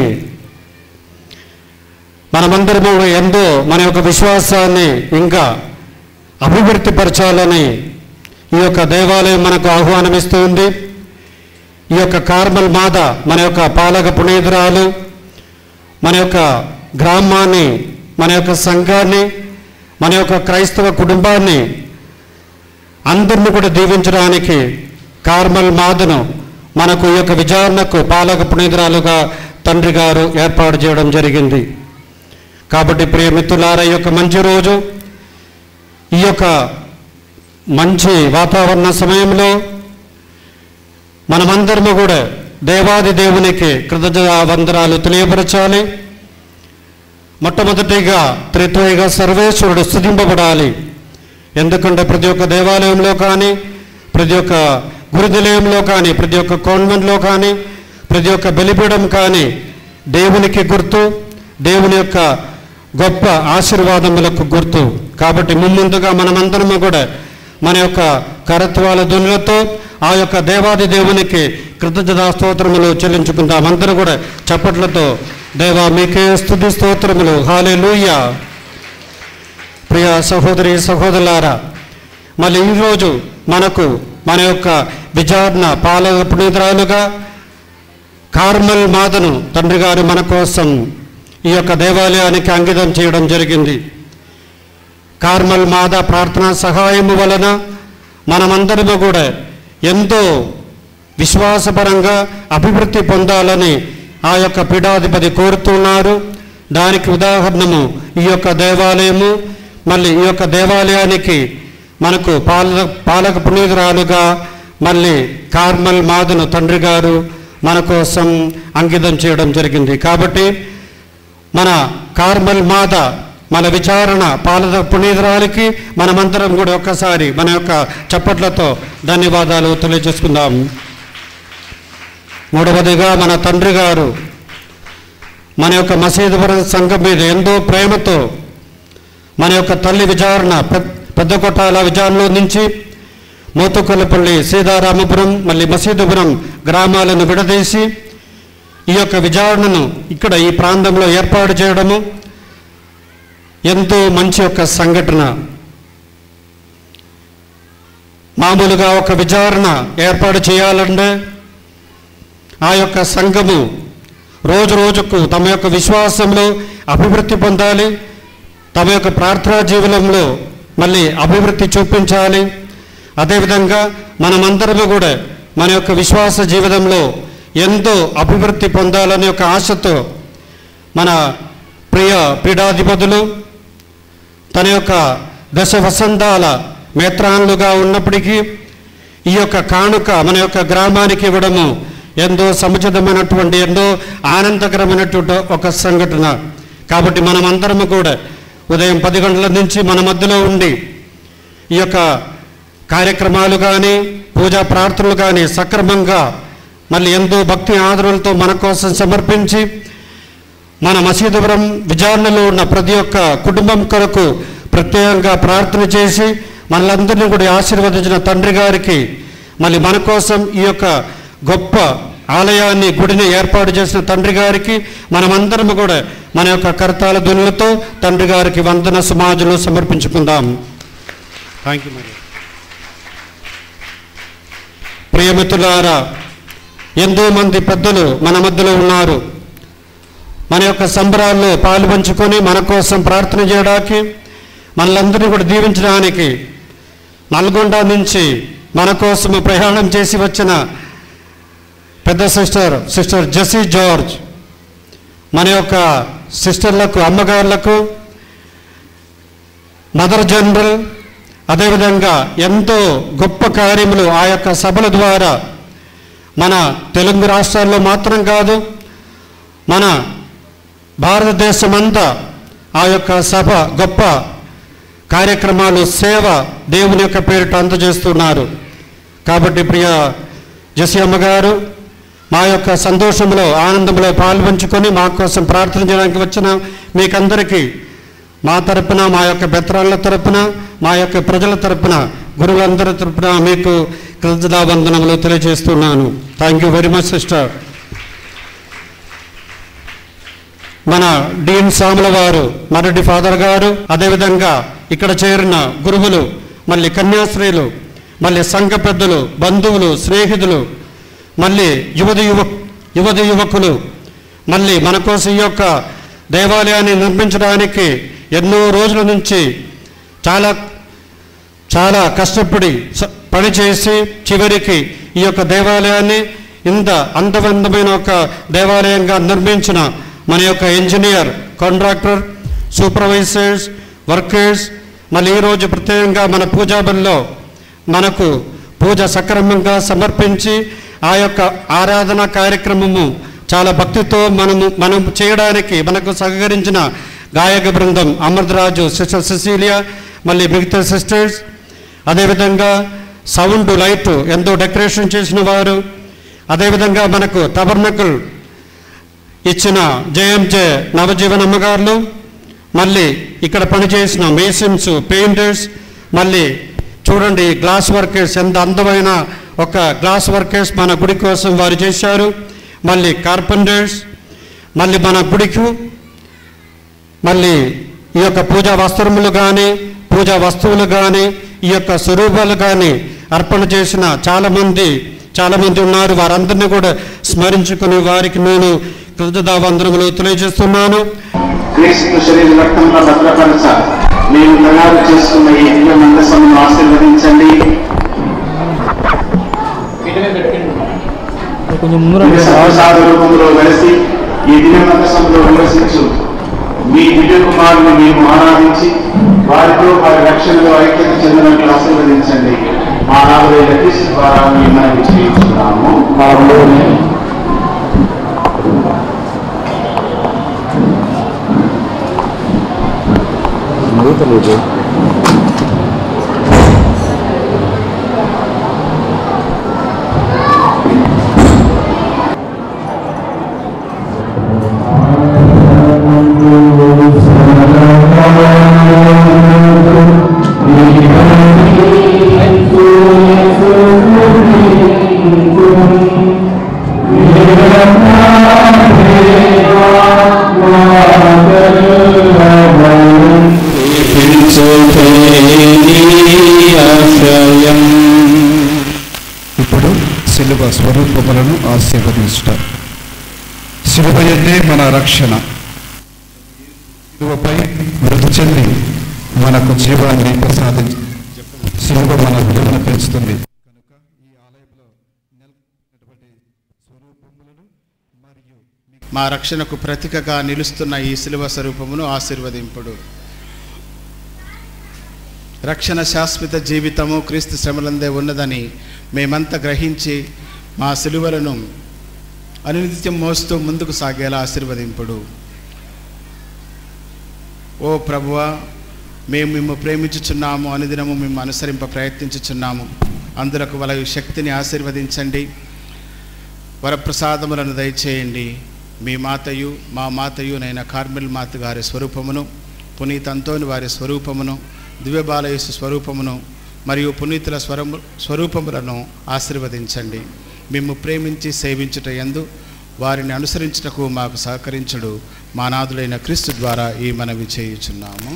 మనమందరము ఎంతో మన యొక్క విశ్వాసాన్ని ఇంకా అభివృద్ధిపరచాలని ఈ యొక్క దేవాలయం మనకు ఆహ్వానమిస్తూ ఉంది ఈ యొక్క కార్మల్ మాత మన యొక్క పాలక పునీతురాలు మన యొక్క గ్రామాన్ని మన యొక్క సంఘాన్ని మన యొక్క క్రైస్తవ కుటుంబాన్ని అందరిని కూడా దీవించడానికి కార్మల్ మాతను మనకు ఈ యొక్క విచారణకు పాలక పునీతురాలుగా తండ్రి గారు ఏర్పాటు చేయడం జరిగింది కాబట్టి ప్రియ మిత్రులారా ఈ యొక్క మంచి రోజు ఈ యొక్క మంచి వాతావరణ సమయంలో మనమందరము కూడా దేవాది దేవునికి కృతజ్ఞత వందనాలు తెలియపరచాలి మొట్టమొదటిగా త్రిత్వైగా సర్వేశ్వరుడు స్థుతింపబడాలి ఎందుకంటే ప్రతి ఒక్క దేవాలయంలో కానీ ప్రతి ఒక్క గురునిలయంలో కానీ ప్రతి ఒక్క కాన్వెంట్లో కానీ ప్రతి ఒక్క బలిపీఠం కానీ దేవునికి గుర్తు దేవుని యొక్క గొప్ప ఆశీర్వాదములకు గుర్తు కాబట్టి ముమ్ముందుగా మనమందరము కూడా మన యొక్క కరత్వాల ధ్వనులతో ఆ యొక్క దేవాది దేవునికి కృతజ్ఞతా స్తోత్రములు చెల్లించుకుందాం అందరూ కూడా చప్పట్లతో దేవా మీకే స్థుతి స్తోత్రములు హాలే ప్రియ సహోదరి సహోదరులారా మళ్ళీ ఈరోజు మనకు మన యొక్క విచారణ పాలక పునీతురాలుగా కార్మల్ మాతను తండ్రి గారు మన కోసం ఈ యొక్క దేవాలయానికి అంకితం చేయడం జరిగింది కార్మల్ మాత ప్రార్థనా సహాయము వలన మనమందరము కూడా ఎంతో విశ్వాసపరంగా అభివృద్ధి పొందాలని ఆ యొక్క పీఠాధిపతి కోరుతున్నారు దానికి ఉదాహరణము ఈ యొక్క దేవాలయము మళ్ళీ ఈ యొక్క దేవాలయానికి మనకు పాలక పాలక పునీతురాలుగా మళ్ళీ కార్మల్ మాదను తండ్రి గారు మన కోసం అంకితం చేయడం జరిగింది కాబట్టి మన కార్మల్ మాత మన విచారణ పాలక పునీతురాలికి మనమందరం కూడా ఒక్కసారి మన యొక్క చప్పట్లతో ధన్యవాదాలు తెలియజేసుకుందాం మూడవదిగా మన తండ్రి గారు మన యొక్క మసీదుపురం సంఘం మీద ఎంతో ప్రేమతో మన యొక్క తల్లి విచారణ పె- పెద్ద కొట్టాల విచారణలో నుంచి మోతుకొల్లపల్లి సీతారామపురం మళ్ళీ మసీదుపురం గ్రామాలను విడదీసి ఈ యొక్క విచారణను ఇక్కడ ఈ ప్రాంతంలో ఏర్పాటు చేయడము ఎంతో మంచి యొక్క సంఘటన మామూలుగా ఒక విచారణ ఏర్పాటు చేయాలంటే ఆ యొక్క సంఘము రోజు రోజుకు తమ యొక్క విశ్వాసంలో అభివృద్ధి పొందాలి తమ యొక్క ప్రార్థనా జీవనంలో మళ్ళీ అభివృద్ధి చూపించాలి అదేవిధంగా మనమందరము కూడా మన యొక్క విశ్వాస జీవితంలో ఎంతో అభివృద్ధి పొందాలనే ఒక ఆశతో మన ప్రియ పీఠాధిపతులు తన యొక్క దశ వసంతాల మేత్రాన్లుగా ఉన్నప్పటికీ ఈ యొక్క కానుక మన యొక్క గ్రామానికి ఇవ్వడము ఎంతో సముచితమైనటువంటి ఎంతో ఆనందకరమైనటువంటి ఒక సంఘటన కాబట్టి మనమందరము కూడా ఉదయం పది గంటల నుంచి మన మధ్యలో ఉండి ఈ యొక్క కార్యక్రమాలు కానీ పూజా ప్రార్థనలు కానీ సక్రమంగా మళ్ళీ ఎంతో భక్తి ఆదరణలతో మన కోసం సమర్పించి మన మసీదుపురం విచారణలో ఉన్న ప్రతి ఒక్క కుటుంబం కొరకు ప్రత్యేకంగా ప్రార్థన చేసి మనలందరినీ కూడా ఆశీర్వదించిన తండ్రి గారికి మళ్ళీ మన కోసం ఈ యొక్క గొప్ప ఆలయాన్ని గుడిని ఏర్పాటు చేసిన తండ్రి గారికి మనమందరం కూడా మన యొక్క కర్తాల ధ్వనులతో తండ్రి గారికి వందన సమాజంలో సమర్పించుకుందాం థ్యాంక్ యూ మరి ప్రియమిత్రులారా ఎంతో మంది పెద్దలు మన మధ్యలో ఉన్నారు మన యొక్క సంబరాల్లో పాలు పంచుకొని మన కోసం ప్రార్థన చేయడానికి మనలందరినీ కూడా దీవించడానికి నల్గొండ నుంచి మన కోసం ప్రయాణం చేసి వచ్చిన పెద్ద సిస్టర్ సిస్టర్ జెసీ జార్జ్ మన యొక్క సిస్టర్లకు అమ్మగారులకు మదర్ జనరల్ అదేవిధంగా ఎంతో గొప్ప కార్యములు ఆ యొక్క సభల ద్వారా మన తెలుగు రాష్ట్రాల్లో మాత్రం కాదు మన భారతదేశమంతా ఆ యొక్క సభ గొప్ప కార్యక్రమాలు సేవ దేవుని యొక్క పేరిట అందజేస్తున్నారు కాబట్టి ప్రియ జసి అమ్మగారు మా యొక్క సంతోషంలో ఆనందంలో పాల్పంచుకొని మా కోసం ప్రార్థన చేయడానికి వచ్చిన మీకందరికీ మా తరపున మా యొక్క బెత్తరాళ్ళ తరపున మా యొక్క ప్రజల తరపున గురువులందరి తరపున మీకు కృతజ్ఞతావందనములు తెలియజేస్తున్నాను thank you very much sister మన డీన్ సాముల వారు మరటి ఫాదర్ గారు అదేవిధంగా ఇక్కడ చేరిన గురువులు మళ్ళీ కన్యాశ్రీలు మళ్ళీ సంఘ పెద్దలు బంధువులు స్నేహితులు మళ్ళీ యువతి యువ యువతి యువకులు మళ్ళీ మన కోసం ఈ యొక్క దేవాలయాన్ని నిర్మించడానికి ఎన్నో రోజుల నుంచి చాలా చాలా కష్టపడి స- పనిచేసి చివరికి ఈ యొక్క దేవాలయాన్ని ఇంత అందవంతమైన ఒక దేవాలయంగా నిర్మించిన మన యొక్క ఇంజనీర్ కాంట్రాక్టర్ సూపర్వైజర్స్ వర్కర్స్ మళ్ళీ ఈరోజు ప్రత్యేకంగా మన పూజా బల్లో మనకు పూజ సక్రమంగా సమర్పించి ఆ యొక్క ఆరాధన కార్యక్రమము చాలా భక్తితో మనము మనం చేయడానికి మనకు సహకరించిన గాయక బృందం అమర్దరాజు సిస్టర్ సిసీలియా మళ్ళీ మిగతా సిస్టర్స్ అదేవిధంగా సౌండ్ లైట్ ఎంతో డెకరేషన్ చేసిన వారు అదేవిధంగా మనకు టబర్నకల్ ఇచ్చిన జేఎంజే నవజీవన్ అమ్మగారులు మళ్ళీ ఇక్కడ పనిచేసిన మేసిన్స్ పెయింటర్స్ మళ్ళీ చూడండి గ్లాస్ వర్కర్స్ ఎంత అందమైన ఒక గ్లాస్ వర్కర్స్ మన గుడి కోసం వారు చేశారు మళ్ళీ కార్పెంటర్స్ మళ్ళీ మన గుడికి మళ్ళీ ఈ యొక్క పూజా వస్త్రములు కానీ పూజా వస్తువులు కానీ ఈ యొక్క స్వరూపాలు కానీ అర్పణ చేసిన చాలామంది చాలామంది ఉన్నారు వారందరినీ కూడా స్మరించుకుని వారికి నేను కృతజ్ఞతావందనములు తెలియజేస్తున్నాను క్రీస్తు శరీర రక్తంలో భద్రపరచ మేము తయారు చేసుకున్న ఈ దివ్య మందసమును ఆశీర్వదించండి దివ్య సహసార రూపంలో వెలసి ఈ దివ్య మందసంలో నివసించు మీ దివ్య కుమారుని మేము ఆరాధించి వారితో వారి రక్షణలో ఐక్యత చెందినట్లు ఆశీర్వదించండి మా నాలుగైదు క్రీస్తు ద్వారా మేము మనవి చేయించున్నాము ఇప్పుడు శిలువ స్వరూపములను ఆశీర్వదించుట శిలువయే మన రక్షణ శిలువపై మృతి చెంది మనకు జీవాన్ని ప్రసాదించి శిలువ మన విలువను పెంచుతుంది కనుక ఈ ఆలయంలో నెలకొన్నటువంటి స్వరూపములను మరియు మా రక్షణకు ప్రతీకగా నిలుస్తున్న ఈ శిలువ స్వరూపమును ఆశీర్వదింపుడు రక్షణ శాశ్వత జీవితము క్రీస్తు శ్రమలందే ఉన్నదని మేమంతా గ్రహించి మా సిలువలను అనునిత్యం మోస్తూ ముందుకు సాగేలా ఆశీర్వదింపుడు ఓ ప్రభువా మేము మిమ్ము ప్రేమించుచున్నాము అనుదినము మేము అనుసరింప ప్రయత్నించుచున్నాము అందులకు వాళ్ళ శక్తిని ఆశీర్వదించండి వరప్రసాదములను దయచేయండి మీ మాతయు మా మాతయు నైన కార్మిల్ మాత గారి స్వరూపమును పునీత్ అంతోని వారి స్వరూపమును దివ్యబాలయేసు స్వరూపమును మరియు పునీతుల స్వరము స్వరూపములను ఆశీర్వదించండి మేము ప్రేమించి సేవించుట యందు వారిని అనుసరించుటకు మాకు సహకరించుడు మా నాథుడైన క్రీస్తు ద్వారా ఈ మనవి చేయుచున్నాము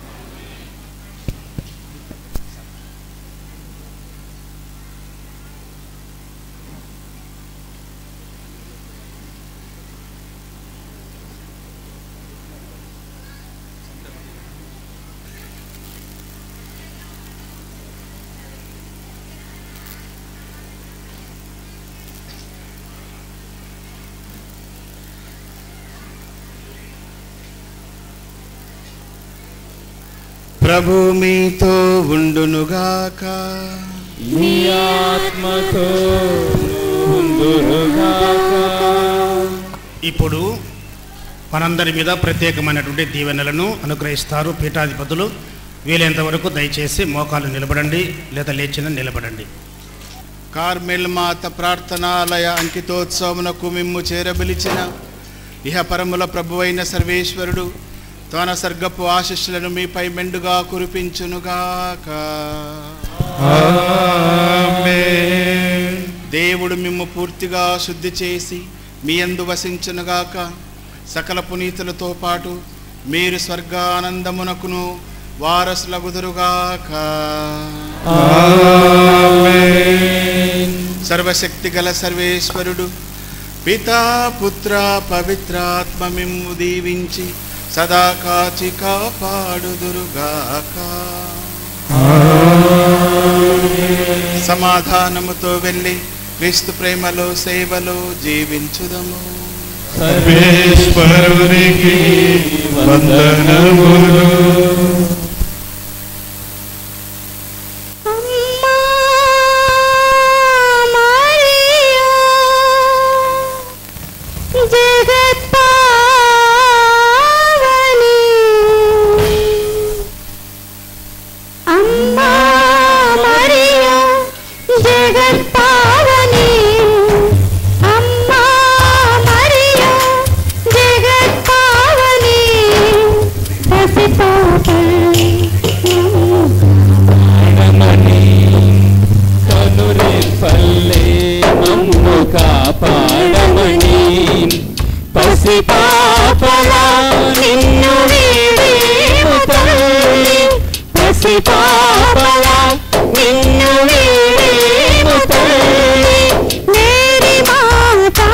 ప్రభు మీతో ఉండునుగాక మీ ఆత్మతో ఉందురుగాక ఇప్పుడు మనందరి మీద ప్రత్యేకమైనటువంటి దీవెనలను అనుగ్రహిస్తారు పీఠాధిపతులు వీలైనంత వరకు దయచేసి మోకాలు నిలబడండి లేదా లేచిన నిలబడండి కార్మెల్ మాత ప్రార్థనాలయ అంకితోత్సవమునకు మిమ్ము చేరబిలిచిన ఇహపరముల ప్రభువైన సర్వేశ్వరుడు తన సర్గపు ఆశిష్యులను మీపై మెండుగా కురిపించునుగాక దేవుడు మిమ్ము పూర్తిగా శుద్ధి చేసి మీ అందు వసించునుగాక సకల పునీతులతో పాటు మీరు స్వర్గానందమునకును వారసులగుదురుగాక సర్వశక్తి గల సర్వేశ్వరుడు పితా పుత్ర పవిత్రాత్మ మిమ్ము దీవించి సదా కాచి కాపాడుదురుగాక సమాధానముతో వెళ్ళి క్రీస్తు ప్రేమలో సేవలో జీవించుదము సర్వేశ్వరునికి వందనములు జగత్పావని అమ్మా మరియా జగత్పావని అమ్మా మరియా జగత్పావని పసిపాపై పాడమని కనురెప్పల్లే మమ్ము కాపాడమని పసిపాపలా నిన్ను వీడేము తల్లి పసిపాపలా నిన్ను వీడేము తల్లి మేరీ మాతా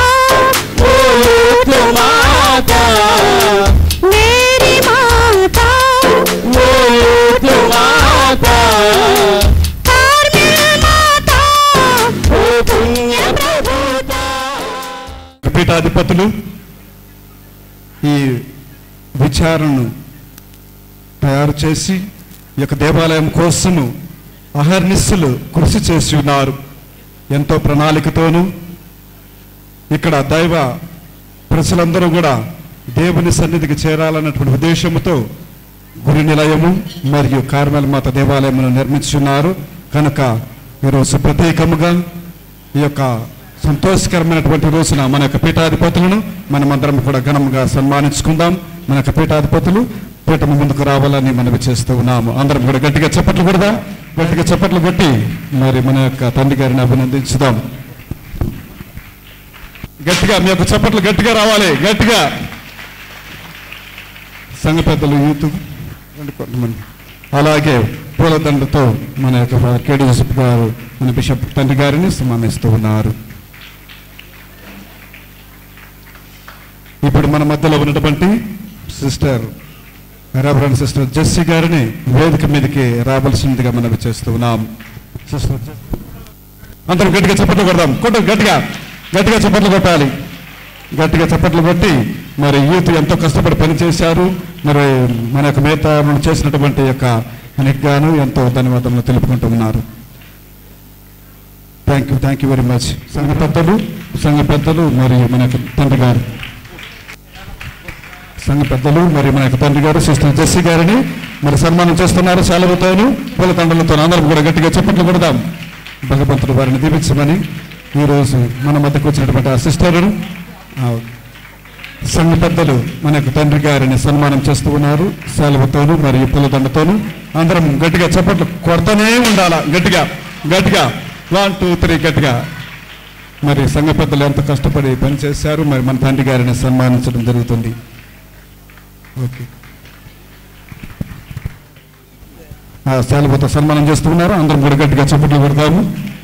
ఓ మాతా మేరీ మాతా ఓ మాతా కార్మిల్ మాతా ఓ పుణ్య ప్రభుత పీఠాధిపతులు ఈ విచారణను తయారు చేసి ఈ యొక్క దేవాలయం కోసము అహర్నిస్సులు కృషి చేసి ఉన్నారు ఎంతో ప్రణాళికతోనూ ఇక్కడ దైవ ప్రజలందరూ కూడా దేవుని సన్నిధికి చేరాలన్నటువంటి ఉద్దేశంతో గురి నిలయము మరియు కార్మెల మాత దేవాలయమును నిర్మించున్నారు కనుక ఈరోజు ప్రత్యేకముగా ఈ యొక్క సంతోషకరమైనటువంటి రోజున మన యొక్క పీఠాధిపతులను మనమందరం కూడా ఘనంగా సన్మానించుకుందాం మన యొక్క పీఠాధిపతులు పీఠము ముందుకు రావాలని మనవి చేస్తూ ఉన్నాము అందరం కూడా గట్టిగా చప్పట్లు కొడదాం గట్టిగా చప్పట్లు కొట్టి మరి మన యొక్క తండ్రి గారిని అభినందించుదాం గట్టిగా మీ యొక్క చప్పట్లు గట్టిగా రావాలి గట్టిగా సంఘ పెద్దలు యూత్ రండి కొంతమంది అలాగే పూలదండతో మన యొక్క కేడి యూసఫ్ గారు మన బిషప్ తండ్రి గారిని సన్మానిస్తూ ఉన్నారు ఇప్పుడు మన మధ్యలో ఉన్నటువంటి సిస్టర్ రెవరెండ్ సిస్టర్ జెస్సీ గారిని వేదిక మీదకి రావాల్సిందిగా మనవి చేస్తూ ఉన్నాం సిస్టర్ జెస్సీ. అందరం గట్టిగా చప్పట్లు కొడదాం కొట్టు గట్టిగా గట్టిగా చప్పట్లు కొట్టాలి గట్టిగా చప్పట్లు కొట్టి మరి యూత్ ఎంతో కష్టపడి పనిచేశారు మరి మన యొక్క మిగతా మనం చేసినటువంటి యొక్క మనకి గాను ఎంతో ధన్యవాదములు తెలుపుకుంటూ ఉన్నారు thank you thank you very much సంఘ పెద్దలు సంఘ పెద్దలు మరియు మన యొక్క తండ్రి గారు సంఘ పెద్దలు మరియు మన యొక్క తండ్రి గారు సిస్టర్ జెస్సీ గారిని మరి సన్మానం చేస్తున్నారు శాలవుతోను పూల తండ్రులతో అందరం కూడా గట్టిగా చప్పట్లు కొడదాం భగవంతుడు వారిని దీపించమని ఈరోజు మన మధ్యకు వచ్చినటువంటి ఆ సిస్టర్ను ఆ సంఘ పెద్దలు మన యొక్క తండ్రి గారిని సన్మానం చేస్తూ ఉన్నారు శాలువతోను మరియు పూలదండతోను అందరం గట్టిగా చప్పట్లు కొడతానే ఉండాలా గట్టిగా గట్టిగా వన్ టూ త్రీ గట్టిగా మరి సంఘ పెద్దలు ఎంత కష్టపడి పనిచేశారు మరి మన తండ్రి గారిని సన్మానించడం జరుగుతుంది ఓకే ఆ శాలువతో సన్మానం చేస్తూ ఉన్నారు అందరం కూడా గట్టిగా చప్పట్లు కొడతాము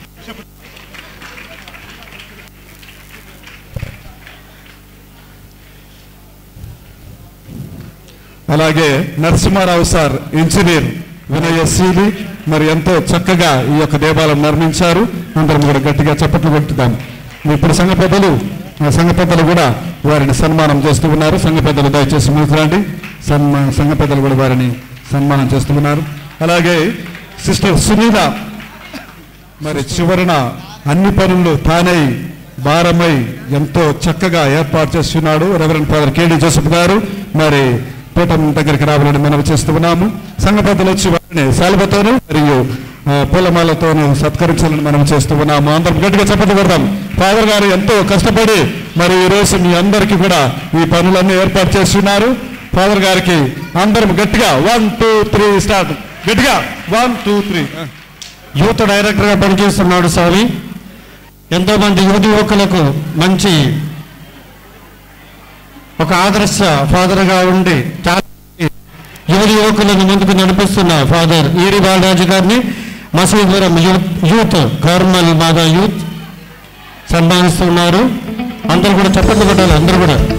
అలాగే నరసింహారావు సార్ ఇంజనీర్ వినయశీలి మరి ఎంతో చక్కగా ఈ యొక్క దేవాలయం నిర్మించారు అందరం కూడా గట్టిగా చప్పట్లు కొట్టుదాం ఇప్పుడు సంఘ పెద్దలు ఆ సంఘ పెద్దలు కూడా వారిని సన్మానం చేస్తూ ఉన్నారు సంఘ పెద్దలు దయచేసి ముందుకు రండి సన్మా సంఘ పెద్దలు కూడా వారిని సన్మానం చేస్తూ ఉన్నారు అలాగే సిస్టర్ సునీల మరి చివరన అన్ని పనులు తానై భారమై ఎంతో చక్కగా ఏర్పాటు చేస్తున్నాడు రెవరెండ్ ఫాదర్ కేడి జోసఫ్ గారు మరి పీఠం దగ్గరికి రావాలని మనం చేస్తూ ఉన్నాము సంఘ పెద్దలు వచ్చి వారిని శాలువతోనూ మరియు ఆ, పూలమాలతోనూ సత్కరించాలని మనం చేస్తూ ఉన్నాము అందరం గట్టిగా చెప్పట్లు కొడదాం ఫాదర్ గారు ఎంతో కష్టపడి మరి ఈ రోజు మీ అందరికీ కూడా ఈ పనులన్నీ ఏర్పాటు చేస్తున్నారు ఫాదర్ గారికి అందరం గట్టిగా వన్ టూ త్రీ స్టార్ట్ గట్టిగా వన్ టూ త్రీ యూత్ డైరెక్టర్గా పనిచేస్తున్నాడు స్వామి ఎంతోమంది యువతి యువకులకు మంచి ఒక ఆదర్శ ఫాదర్గా ఉండి చాలా యువతి యువకులను ముందుకు నడిపిస్తున్న ఫాదర్ ఈరి బాలరాజు గారిని మసీదురం యూత్ యూత్ కార్మల్ మాదా యూత్ సన్మానిస్తున్నారు అందరూ కూడా చప్పట్లు కొట్టాలి అందరూ కూడా